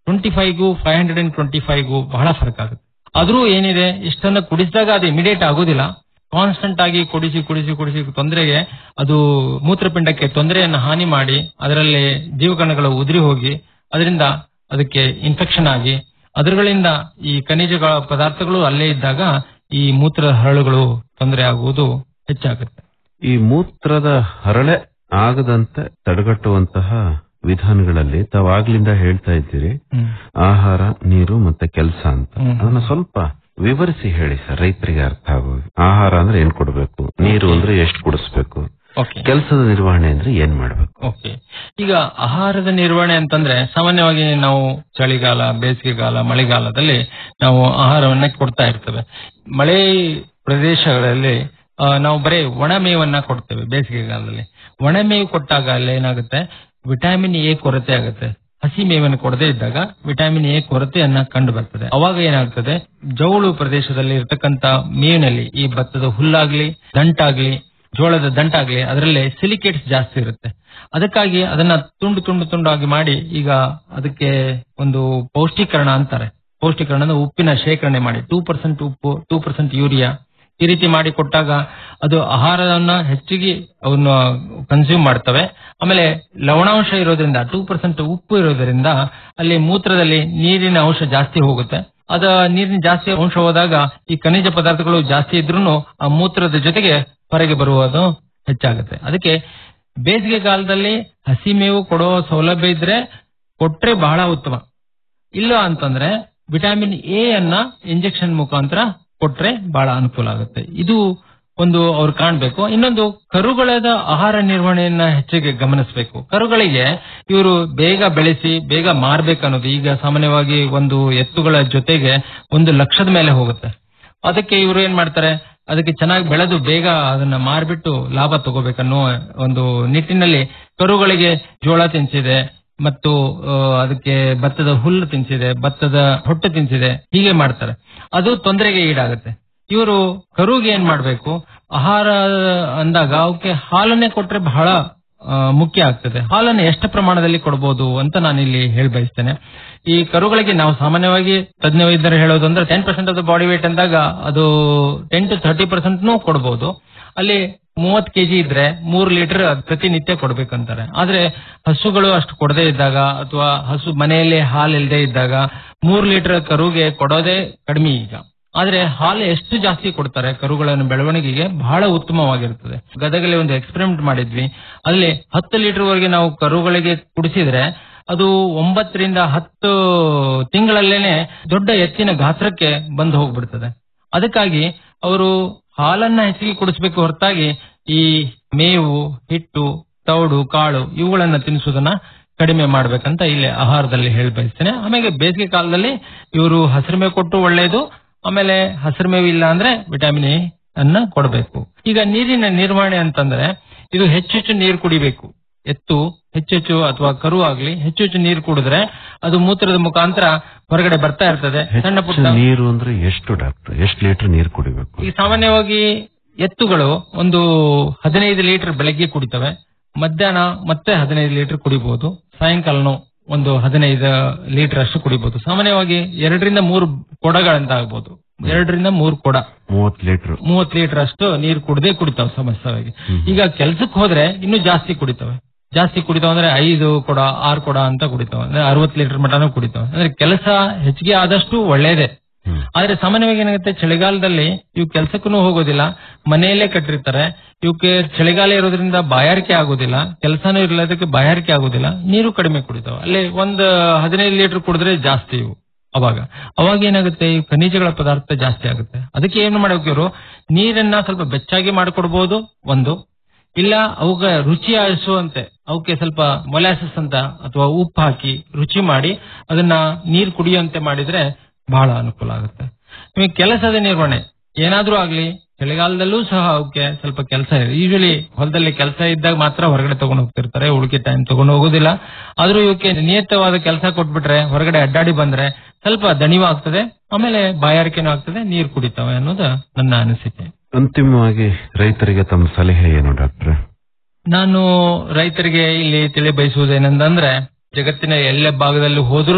twenty ಫೈವ್ಗೂ ಫೈವ್ ಹಂಡ್ರೆಡ್ ಅಂಡ್ ಟ್ವೆಂಟಿ ಫೈವ್ಗೂ ಬಹಳ ಫರಕ್ ಆಗುತ್ತೆ ಆದ್ರೂ ಏನಿದೆ ಇಷ್ಟನ್ನ ಕುಡಿಸಿದಾಗ ಅದು ಇಮಿಡಿಯೇಟ್ ಆಗೋದಿಲ್ಲ ಕಾನ್ಸ್ಟೆಂಟ್ ಆಗಿ ಕುಡಿಸಿ ಕುಡಿಸಿ ಕುಡಿಸಿ ತೊಂದರೆಗೆ ಅದು ಮೂತ್ರಪಿಂಡಕ್ಕೆ ತೊಂದರೆಯನ್ನು ಹಾನಿ ಮಾಡಿ ಅದರಲ್ಲಿ ಜೀವಕಣಗಳು ಉದುರಿ ಹೋಗಿ ಅದರಿಂದ ಅದಕ್ಕೆ ಇನ್ಫೆಕ್ಷನ್ ಆಗಿ ಅದರಗಳಿಂದ ಈ ಖನಿಜಗಳ ಪದಾರ್ಥಗಳು ಅಲ್ಲೇ ಇದ್ದಾಗ ಈ ಮೂತ್ರ ಹರಳುಗಳು ತೊಂದರೆ ಆಗುವುದು ಹೆಚ್ಚಾಗುತ್ತೆ ಈ ಮೂತ್ರದ ಹರಳೆ ಆಗದಂತೆ ತಡೆಗಟ್ಟುವಂತಹ ವಿಧಾನಗಳಲ್ಲಿ ತಾವಾಗ್ಲಿಂದ ಹೇಳ್ತಾ ಇದ್ದೀರಿ ಆಹಾರ ನೀರು ಮತ್ತೆ ಕೆಲಸ ಅಂತ ಹ್ಮ್. ಅದನ್ನ ಸ್ವಲ್ಪ ವಿವರಿಸಿ ಹೇಳಿ ಸರ್ ರೈತರಿಗೆ ಅರ್ಥ ಆಗೋದು ಆಹಾರ ಅಂದ್ರೆ ಏನ್ ಕೊಡ್ಬೇಕು ನೀರು ಅಂದ್ರೆ ಎಷ್ಟು ಕುಡಿಸ್ಬೇಕು ಓಕೆ ಕೆಲಸದ ನಿರ್ವಹಣೆ ಅಂದ್ರೆ ಏನ್ ಮಾಡ್ಬೇಕು ಓಕೆ ಈಗ ಆಹಾರದ ನಿರ್ವಹಣೆ ಅಂತಂದ್ರೆ ಸಾಮಾನ್ಯವಾಗಿ ನಾವು ಚಳಿಗಾಲ ಬೇಸಿಗೆಗಾಲ ಮಳೆಗಾಲದಲ್ಲಿ ನಾವು ಆಹಾರವನ್ನ ಕೊಡ್ತಾ ಇರ್ತೇವೆ ಮಳೆ ಪ್ರದೇಶಗಳಲ್ಲಿ ಆ, ನಾವು ಬರೀ ಒಣ ಮೇವನ್ನ ಕೊಡ್ತೇವೆ ಬೇಸಿಗೆಗಾಲದಲ್ಲಿ ಒಣ ಮೇವು ಕೊಟ್ಟಾಗ ಅಲ್ಲಿ ಏನಾಗುತ್ತೆ ವಿಟಮಿನ್ ಎ ಕೊರತೆ ಆಗುತ್ತೆ ಹಸಿ ಮೇವನ್ನು ಕೊಡದೇ ಇದ್ದಾಗ ವಿಟಮಿನ್ ಎ ಕೊರತೆಯನ್ನ ಕಂಡು ಬರ್ತದೆ ಅವಾಗ ಏನಾಗ್ತದೆ ಜೌಳು ಪ್ರದೇಶದಲ್ಲಿ ಇರ್ತಕ್ಕಂತ ಮೇವಿನಲ್ಲಿ ಈ ಭತ್ತದ ಹುಲ್ಲಾಗ್ಲಿ ದಂಟಾಗ್ಲಿ ಜೋಳದ ದಂಟಾಗ್ಲಿ ಅದರಲ್ಲಿ ಸಿಲಿಕೇಟ್ಸ್ ಜಾಸ್ತಿ ಇರುತ್ತೆ ಅದಕ್ಕಾಗಿ ಅದನ್ನ ತುಂಡು ತುಂಡು ತುಂಡಾಗಿ ಮಾಡಿ ಈಗ ಅದಕ್ಕೆ ಒಂದು ಪೌಷ್ಟೀಕರಣ ಅಂತಾರೆ ಪೌಷ್ಟೀಕರಣ ಅಂದ್ರೆ ಉಪ್ಪಿನ ಶೇಖರಣೆ ಮಾಡಿ ಟೂ ಪರ್ಸೆಂಟ್ ಉಪ್ಪು ಟೂ ಪರ್ಸೆಂಟ್ ಯೂರಿಯಾ ಈ ರೀತಿ ಮಾಡಿ ಕೊಟ್ಟಾಗ ಅದು ಆಹಾರವನ್ನ ಹೆಚ್ಚಿಗೆ ಅವನ್ನ ಕನ್ಸ್ಯೂಮ್ ಮಾಡ್ತವೆ ಆಮೇಲೆ ಲವಣಾಂಶ ಇರೋದ್ರಿಂದ ಟೂ ಪರ್ಸೆಂಟ್ ಉಪ್ಪು ಇರೋದ್ರಿಂದ ಅಲ್ಲಿ ಮೂತ್ರದಲ್ಲಿ ನೀರಿನ ಅಂಶ ಜಾಸ್ತಿ ಹೋಗುತ್ತೆ ಅದ ನೀರಿನ ಜಾಸ್ತಿ ಅಂಶ ಹೋದಾಗ ಈ ಖನಿಜ ಪದಾರ್ಥಗಳು ಜಾಸ್ತಿ ಇದ್ರೂ ಆ ಮೂತ್ರದ ಜೊತೆಗೆ ಹೊರಗೆ ಬರುವುದು ಹೆಚ್ಚಾಗುತ್ತೆ ಅದಕ್ಕೆ ಬೇಸಿಗೆ ಕಾಲದಲ್ಲಿ ಹಸಿ ಮೇವು ಕೊಡೋ ಸೌಲಭ್ಯ ಇದ್ರೆ ಕೊಟ್ರೆ ಬಹಳ ಉತ್ತಮ ಇಲ್ಲ ಅಂತಂದ್ರೆ ವಿಟಮಿನ್ ಎ ಅನ್ನ ಇಂಜೆಕ್ಷನ್ ಮುಖಾಂತರ ಕೊಟ್ರೆ ಬಹಳ ಅನುಕೂಲ ಆಗುತ್ತೆ ಇದು ಒಂದು ಅವ್ರು ಕಾಣ್ಬೇಕು ಇನ್ನೊಂದು ಕರುಗಳದ ಆಹಾರ ನಿರ್ವಹಣೆಯನ್ನ ಹೆಚ್ಚಿಗೆ ಗಮನಿಸಬೇಕು ಕರುಗಳಿಗೆ ಇವರು ಬೇಗ ಬೆಳೆಸಿ ಬೇಗ ಮಾರ್ಬೇಕು ಅನ್ನೋದು ಈಗ ಸಾಮಾನ್ಯವಾಗಿ ಒಂದು ಎತ್ತುಗಳ ಜೊತೆಗೆ ಒಂದು ಲಕ್ಷದ ಮೇಲೆ ಹೋಗುತ್ತೆ ಅದಕ್ಕೆ ಇವರು ಏನ್ ಮಾಡ್ತಾರೆ ಅದಕ್ಕೆ ಚೆನ್ನಾಗಿ ಬೆಳೆದು ಬೇಗ ಅದನ್ನ ಮಾರ್ಬಿಟ್ಟು ಲಾಭ ತಗೋಬೇಕನ್ನೋ ಒಂದು ನಿಟ್ಟಿನಲ್ಲಿ ಕರುಗಳಿಗೆ ಜೋಳ ತಿನ್ಸಿದೆ ಮತ್ತು ಆ, ಅದಕ್ಕೆ ಭತ್ತದ ಹುಲ್ಲು ತಿನ್ಸಿದೆ ಭತ್ತದ ಹೊಟ್ಟೆ ತಿನ್ಸಿದೆ ಹೀಗೆ ಮಾಡ್ತಾರೆ ಅದು ತೊಂದರೆಗೆ ಈಡಾಗುತ್ತೆ ಇವರು ಕರುಗೆ ಏನ್ ಮಾಡ್ಬೇಕು ಆಹಾರ ಅಂದಾಗ ಅವಕ್ಕೆ ಹಾಲನ್ನೇ ಕೊಟ್ರೆ ಬಹಳ ಆ, ಮುಖ್ಯ ಆಗ್ತದೆ ಹಾಲನ್ನು ಎಷ್ಟು ಪ್ರಮಾಣದಲ್ಲಿ ಕೊಡಬಹುದು ಅಂತ ನಾನು ಇಲ್ಲಿ ಹೇಳಿ ಬಯಸ್ತೇನೆ ಈ ಕರುಗಳಿಗೆ ನಾವು ಸಾಮಾನ್ಯವಾಗಿ ತಜ್ಞ ವೈದ್ಯರು ಹೇಳೋದು ಅಂದ್ರೆ ten percent of the body weight ಅಂದಾಗ ಅದು ಟೆನ್ ಟು ಥರ್ಟಿ ಪರ್ಸೆಂಟ್ನು ಕೊಡಬಹುದು ಅಲ್ಲಿ ಮೂವತ್ ಕೆಜಿ ಇದ್ರೆ ಮೂರು ಲೀಟರ್ ಪ್ರತಿನಿತ್ಯ ಕೊಡ್ಬೇಕಂತಾರೆ ಆದ್ರೆ ಹಸುಗಳು ಅಷ್ಟು ಕೊಡದೇ ಇದ್ದಾಗ ಅಥವಾ ಹಸು ಮನೆಯಲ್ಲಿ ಹಾಲು ಇಲ್ಲದೆ ಇದ್ದಾಗ ಮೂರು ಲೀಟರ್ ಕರುಗೆ ಕೊಡೋದೇ ಕಡಿಮೆ ಈಗ ಆದ್ರೆ ಹಾಲು ಎಷ್ಟು ಜಾಸ್ತಿ ಕೊಡ್ತಾರೆ ಕರುಗಳನ್ನು ಬೆಳವಣಿಗೆಗೆ ಬಹಳ ಉತ್ತಮವಾಗಿರ್ತದೆ ಗದಗಲ್ಲಿ ಒಂದು ಎಕ್ಸ್ಪೆರಿಮೆಂಟ್ ಮಾಡಿದ್ವಿ ಅಲ್ಲಿ ಹತ್ತು ಲೀಟರ್ ವರೆಗೆ ನಾವು ಕರುಗಳಿಗೆ ಕುಡಿಸಿದ್ರೆ ಅದು ಒಂಬತ್ತರಿಂದ ಹತ್ತು ತಿಂಗಳಲ್ಲೇನೆ ದೊಡ್ಡ ಎತ್ತಿನ ಗಾತ್ರಕ್ಕೆ ಬಂದು ಹೋಗ್ಬಿಡ್ತದೆ ಅದಕ್ಕಾಗಿ ಅವರು ಹಾಲನ್ನ ಹೆಚ್ಚಿಗೆ ಕುಡಿಸ್ಬೇಕು ಹೊರತಾಗಿ ಈ ಮೇವು ಹಿಟ್ಟು ತೌಡು ಕಾಳು ಇವುಗಳನ್ನ ತಿನ್ನಿಸೋದನ್ನ ಕಡಿಮೆ ಮಾಡ್ಬೇಕಂತ ಇಲ್ಲಿ ಆಹಾರದಲ್ಲಿ ಹೇಳಿ ಬಯಸ್ತೇನೆ ಆಮೇಲೆ ಬೇಸಿಗೆ ಕಾಲದಲ್ಲಿ ಇವರು ಹಸಿರು ಮೇವು ಕೊಟ್ಟು ಒಳ್ಳೆಯದು ಆಮೇಲೆ ಹಸಿರು ಮೇವು ಇಲ್ಲ ಅಂದ್ರೆ ವಿಟಮಿನ್ ಎ ಅನ್ನ ಕೊಡಬೇಕು ಈಗ ನೀರಿನ ನಿರ್ವಹಣೆ ಅಂತಂದ್ರೆ ಇದು ಹೆಚ್ಚು ಹೆಚ್ಚು ನೀರು ಕುಡಿಬೇಕು ಎತ್ತು ಹೆಚ್ಚು ಹೆಚ್ಚು ಅಥವಾ ಕರು ಆಗ್ಲಿ ಹೆಚ್ಚು ಹೆಚ್ಚು ನೀರು ಕುಡಿದ್ರೆ ಅದು ಮೂತ್ರದ ಮುಖಾಂತರ ಹೊರಗಡೆ ಬರ್ತಾ ಇರ್ತದೆ ಸಣ್ಣ ಹೆಚ್ಚು ಪುಟ್ಟ ನೀರು ಅಂದ್ರೆ ಎಷ್ಟು ಡಾಕ್ಟರ್ ಎಷ್ಟು ಲೀಟರ್ ನೀರು ಕುಡಿಬೇಕು ಈಗ ಸಾಮಾನ್ಯವಾಗಿ ಎತ್ತುಗಳು ಒಂದು ಹದಿನೈದು ಲೀಟರ್ ಬೆಳಗ್ಗೆ ಕುಡಿತವೆ ಮಧ್ಯಾಹ್ನ ಮತ್ತೆ ಹದಿನೈದು ಲೀಟರ್ ಕುಡಿಬಹುದು ಸಾಯಂಕಾಲನು ಒಂದು ಹದಿನೈದು ಲೀಟರ್ ಅಷ್ಟು ಕುಡಿಬಹುದು ಸಾಮಾನ್ಯವಾಗಿ ಎರಡರಿಂದ ಮೂರು ಕೊಡಗಳಂತ ಆಗ್ಬೋದು ಎರಡರಿಂದ ಮೂರು ಕೊಡ ಮೂವತ್ ಲೀಟರ್ ಮೂವತ್ ಲೀಟರ್ ಅಷ್ಟು ನೀರು ಕುಡದೆ ಕುಡಿತಾವೆ ಸಮಸ್ಯೆವಾಗಿ ಈಗ ಕೆಲ್ಸಕ್ಕೆ ಹೋದ್ರೆ ಇನ್ನೂ ಜಾಸ್ತಿ ಕುಡಿತವೆ ಜಾಸ್ತಿ ಕುಡಿತಾವ ಅಂದ್ರೆ ಐದು ಕೊಡ ಆರು ಕೊಡ ಅಂತ ಕುಡಿತಾವ ಅಂದ್ರೆ ಅರವತ್ ಲೀಟರ್ ಮಟನೂ ಕುಡಿತಾವ ಅಂದ್ರೆ ಕೆಲಸ ಹೆಚ್ಚಿಗೆ ಆದಷ್ಟು ಒಳ್ಳೇದೇ ಆದ್ರೆ ಸಾಮಾನ್ಯವಾಗಿ ಏನಾಗುತ್ತೆ ಚಳಿಗಾಲದಲ್ಲಿ ಇವು ಕೆಲ್ಸಕ್ಕೂ ಹೋಗೋದಿಲ್ಲ ಮನೆಯಲ್ಲೇ ಕಟ್ಟಿರ್ತಾರೆ ಇವಕ್ಕೆ ಚಳಿಗಾಲ ಇರೋದ್ರಿಂದ ಬಾಯಾರಿಕೆ ಆಗೋದಿಲ್ಲ ಕೆಲಸನೂ ಇರ್ಲದಕ್ಕೆ ಬಾಯಾರಿಕೆ ಆಗೋದಿಲ್ಲ ನೀರು ಕಡಿಮೆ ಕುಡಿತಾವ ಅಲ್ಲಿ ಒಂದು ಹದಿನೈದು ಲೀಟರ್ ಕುಡಿದ್ರೆ ಜಾಸ್ತಿ ಇವು ಅವಾಗ ಅವಾಗ ಏನಾಗುತ್ತೆ ಈ ಖನಿಜಗಳ ಪದಾರ್ಥ ಜಾಸ್ತಿ ಆಗುತ್ತೆ ಅದಕ್ಕೆ ಏನು ಮಾಡಬೇಕು ಇವರು ನೀರನ್ನ ಸ್ವಲ್ಪ ಬೆಚ್ಚಾಗಿ ಮಾಡಿಕೊಡ್ಬೋದು ಒಂದು ಇಲ್ಲ ಅವುಗ ರುಚಿ ಆಯಿಸುವಂತೆ ಅವಕ್ಕೆ ಸ್ವಲ್ಪ ಮೊಲಾಸಸ್ ಅಂತ ಅಥವಾ ಉಪ್ಪು ಹಾಕಿ ರುಚಿ ಮಾಡಿ ಅದನ್ನ ನೀರು ಕುಡಿಯುವಂತೆ ಮಾಡಿದ್ರೆ ಬಹಳ ಅನುಕೂಲ ಆಗುತ್ತೆ ನಿಮಗೆ ಕೆಲಸದ ನಿರ್ವಹಣೆ ಏನಾದ್ರೂ ಆಗ್ಲಿ ಚಳಿಗಾಲದಲ್ಲೂ ಸಹ ಅವಕ್ಕೆ ಸ್ವಲ್ಪ ಕೆಲಸ ಇದೆ ಯೂಶಲಿ ಹೊಲದಲ್ಲಿ ಕೆಲಸ ಇದ್ದಾಗ ಮಾತ್ರ ಹೊರಗಡೆ ತಗೊಂಡು ಹೋಗ್ತಿರ್ತಾರೆ ಉಳಿಕೆ ಟೈಮ್ ತಗೊಂಡು ಹೋಗೋದಿಲ್ಲ ಆದ್ರೂ ಇವಕ್ಕೆ ನಿಯತವಾದ ಕೆಲಸ ಕೊಟ್ಬಿಟ್ರೆ ಹೊರಗಡೆ ಅಡ್ಡಾಡಿ ಬಂದ್ರೆ ಸ್ವಲ್ಪ ದಣಿವು ಆಗ್ತದೆ ಆಮೇಲೆ ಬಾಯಾರಿಕೆನೂ ಆಗ್ತದೆ ನೀರು ಕುಡಿತಾವೆ ಅನ್ನೋದು ನನ್ನ ಅನಿಸಿಕೆ ಅಂತಿಮವಾಗಿ ರೈತರಿಗೆ ತಮ್ಮ ಸಲಹೆ ಏನು ಡಾಕ್ಟ್ರೆ ನಾನು ರೈತರಿಗೆ ಇಲ್ಲಿ ತಿಳಿ ಬಯಸುವುದೇನೆಂದ್ರೆ ಜಗತ್ತಿನ ಎಲ್ಲ ಭಾಗದಲ್ಲಿ ಹೋದರೂ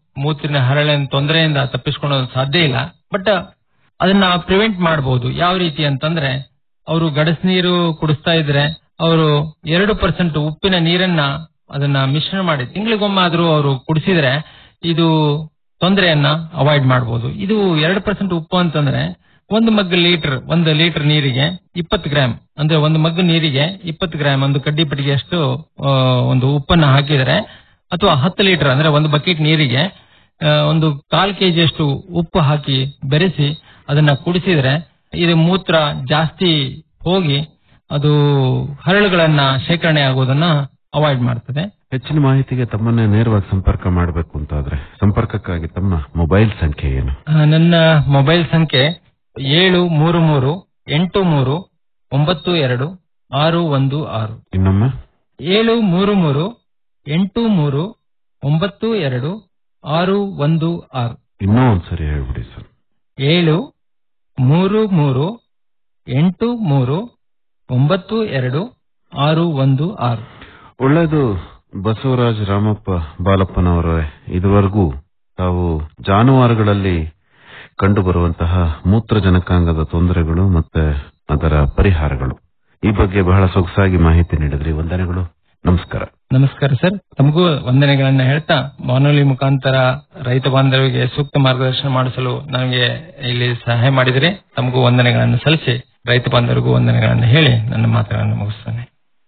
ಮೂತ್ರಿನ ಹರಳಿನ ತೊಂದರೆಯಿಂದ ತಪ್ಪಿಸ್ಕೊಳ್ಳೋದು ಸಾಧ್ಯ ಇಲ್ಲ ಬಟ್ ಅದನ್ನ ಪ್ರಿವೆಂಟ್ ಮಾಡಬಹುದು ಯಾವ ರೀತಿ ಅಂತಂದ್ರೆ ಅವರು ಗಡಸ್ ನೀರು ಕುಡಿಸ್ತಾ ಇದ್ರೆ ಅವರು ಎರಡು ಪರ್ಸೆಂಟ್ ಉಪ್ಪಿನ ನೀರನ್ನ ಅದನ್ನ ಮಿಶ್ರಣ ಮಾಡಿ ತಿಂಗಳಿಗೊಮ್ಮೆ ಆದ್ರೂ ಅವರು ಕುಡಿಸಿದ್ರೆ ಇದು ತೊಂದರೆಯನ್ನ ಅವಾಯ್ಡ್ ಮಾಡಬಹುದು ಇದು ಎರಡು ಪರ್ಸೆಂಟ್ ಉಪ್ಪು ಅಂತಂದ್ರೆ ಒಂದು ಮಗ್ ಲೀಟರ್ ಒಂದು ಲೀಟರ್ ನೀರಿಗೆ ಇಪ್ಪತ್ತು ಗ್ರಾಮ್ ಅಂದ್ರೆ ಒಂದು ಮಗ್ ನೀರಿಗೆ ಇಪ್ಪತ್ತು ಗ್ರಾಮ್ ಒಂದು ಕಡ್ಡಿ ಪಟ್ಟಿಗೆಯಷ್ಟು ಆ, ಒಂದು ಉಪ್ಪನ್ನ ಹಾಕಿದರೆ ಅಥವಾ ಹತ್ತು ಲೀಟರ್ ಅಂದ್ರೆ ಒಂದು ಬಕೆಟ್ ನೀರಿಗೆ ಆ, ಒಂದು ಕಾಲ್ ಕೆಜಿಯಷ್ಟು ಉಪ್ಪು ಹಾಕಿ ಬೆರೆಸಿ ಅದನ್ನ ಕುಡಿಸಿದ್ರೆ ಇದು ಮೂತ್ರ ಜಾಸ್ತಿ ಹೋಗಿ ಅದು ಹರಳುಗಳನ್ನ ಶೇಖರಣೆ ಆಗೋದನ್ನ ಅವಾಯ್ಡ್ ಮಾಡ್ತದೆ ಹೆಚ್ಚಿನ ಮಾಹಿತಿಗೆ ತಮ್ಮನ್ನೇ ನೇರವಾಗಿ ಸಂಪರ್ಕ ಮಾಡಬೇಕು ಅಂತಾದ್ರೆ ಸಂಪರ್ಕಕ್ಕಾಗಿ ತಮ್ಮ ಮೊಬೈಲ್ ಸಂಖ್ಯೆ ಏನು ಆ, ನನ್ನ ಮೊಬೈಲ್ ಸಂಖ್ಯೆ ಏಳು ಮೂರು ಮೂರು ಎಂಟು ಮೂರು ಒಂಬತ್ತು ಎರಡು ಆರು ಒಂದು ಆರು ಇನ್ನೊಮ್ಮೆ ಏಳು ಮೂರು ಮೂರು ಎಂಟು ಮೂರು ಒಂಬತ್ತು ಎರಡು ಆರು ಒಂದು ಆರು ಇನ್ನೂ ಒಂದ್ಸರಿ ಹೇಳ್ಬಿಡಿ ಸರ್ ಏಳು ಮೂರು ಮೂರು ಎಂಟು ಮೂರು ಒಂಬತ್ತು ಎರಡು ಆರು ಒಂದು ಆರು ಒಳ್ಳೆಯದು ಬಸವರಾಜ್ ರಾಮಪ್ಪ ಬಾಲಪ್ಪನವರೇ ಇದುವರೆಗೂ ತಾವು ಜಾನುವಾರುಗಳಲ್ಲಿ ಕಂಡುಬರುವಂತಹ ಮೂತ್ರಜನಕಾಂಗದ ತೊಂದರೆಗಳು ಮತ್ತೆ ಅದರ ಪರಿಹಾರಗಳು ಈ ಬಗ್ಗೆ ಬಹಳ ಸೊಗಸಾಗಿ ಮಾಹಿತಿ ನೀಡಿದ್ರಿ ವಂದನೆಗಳು ನಮಸ್ಕಾರ ನಮಸ್ಕಾರ ಸರ್ ತಮಗೂ ವಂದನೆಗಳನ್ನ ಹೇಳ್ತಾ ಬಾನುಲಿ ಮುಖಾಂತರ ರೈತ ಬಾಂಧವರಿಗೆ ಸೂಕ್ತ ಮಾರ್ಗದರ್ಶನ ಮಾಡಿಸಲು ನನಗೆ ಇಲ್ಲಿ ಸಹಾಯ ಮಾಡಿದರೆ ತಮಗೂ ವಂದನೆಗಳನ್ನು ಸಲ್ಲಿಸಿ ರೈತ ಬಾಂಧವರಿಗೂ ವಂದನೆಗಳನ್ನು ಹೇಳಿ ನನ್ನ ಮಾತುಗಳನ್ನು ಮುಗಿಸ್ತೇನೆ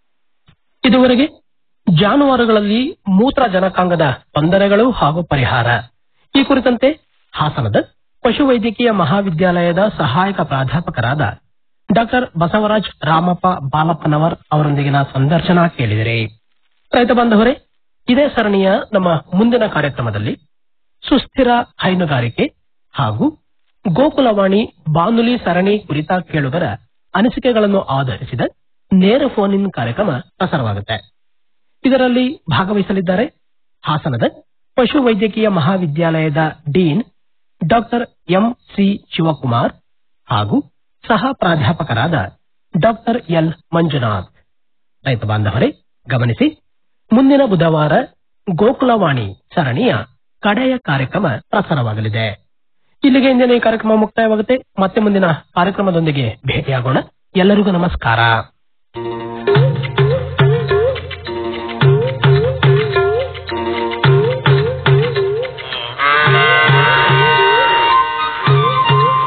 ಇದುವರೆಗೆ ಜಾನುವಾರುಗಳಲ್ಲಿ ಮೂತ್ರಜನಕಾಂಗದ ತೊಂದರೆಗಳು ಹಾಗೂ ಪರಿಹಾರ ಈ ಕುರಿತಂತೆ ಹಾಸನದ ಪಶುವೈದ್ಯಕೀಯ ಮಹಾವಿದ್ಯಾಲಯದ ಸಹಾಯಕ ಪ್ರಾಧ್ಯಾಪಕರಾದ ಡಾಕ್ಟರ್ ಬಸವರಾಜ್ ರಾಮಪ್ಪ ಬಾಲಪ್ಪನವರ್ ಅವರೊಂದಿಗಿನ ಸಂದರ್ಶನ ಕೇಳಿದಿರಿ ರೈತ ಬಾಂಧವರೇ ಇದೇ ಸರಣಿಯ ನಮ್ಮ ಮುಂದಿನ ಕಾರ್ಯಕ್ರಮದಲ್ಲಿ ಸುಸ್ಥಿರ ಹೈನುಗಾರಿಕೆ ಹಾಗೂ ಗೋಕುಲವಾಣಿ ಬಾನುಲಿ ಸರಣಿ ಕುರಿತ ಕೇಳುಗರ ಅನಿಸಿಕೆಗಳನ್ನು ಆಧರಿಸಿದ ನೇರ ಫೋನ್ ಇನ್ ಕಾರ್ಯಕ್ರಮ ಪ್ರಸಾರವಾಗುತ್ತೆ ಇದರಲ್ಲಿ ಭಾಗವಹಿಸಲಿದ್ದಾರೆ ಹಾಸನದ ಪಶುವೈದ್ಯಕೀಯ ಮಹಾವಿದ್ಯಾಲಯದ dean doctor M C Shivakumar ಹಾಗೂ ಸಹ ಪ್ರಾಧ್ಯಾಪಕರಾದ ಡಾಕ್ಟರ್ ಎಲ್ ಮಂಜುನಾಥ್ ರೈತ ಬಾಂಧವರೇ ಗಮನಿಸಿ ಮುಂದಿನ ಬುಧವಾರ ಗೋಕುಲವಾಣಿ ಸರಣಿಯ ಕಡೆಯ ಕಾರ್ಯಕ್ರಮ ಪ್ರಸಾರವಾಗಲಿದೆ ಇಲ್ಲಿಗೆ ಇಂದಿನ ಈ ಕಾರ್ಯಕ್ರಮ ಮುಕ್ತಾಯವಾಗುತ್ತೆ ಮತ್ತೆ ಮುಂದಿನ ಕಾರ್ಯಕ್ರಮದೊಂದಿಗೆ ಭೇಟಿಯಾಗೋಣ ಎಲ್ಲರಿಗೂ ನಮಸ್ಕಾರ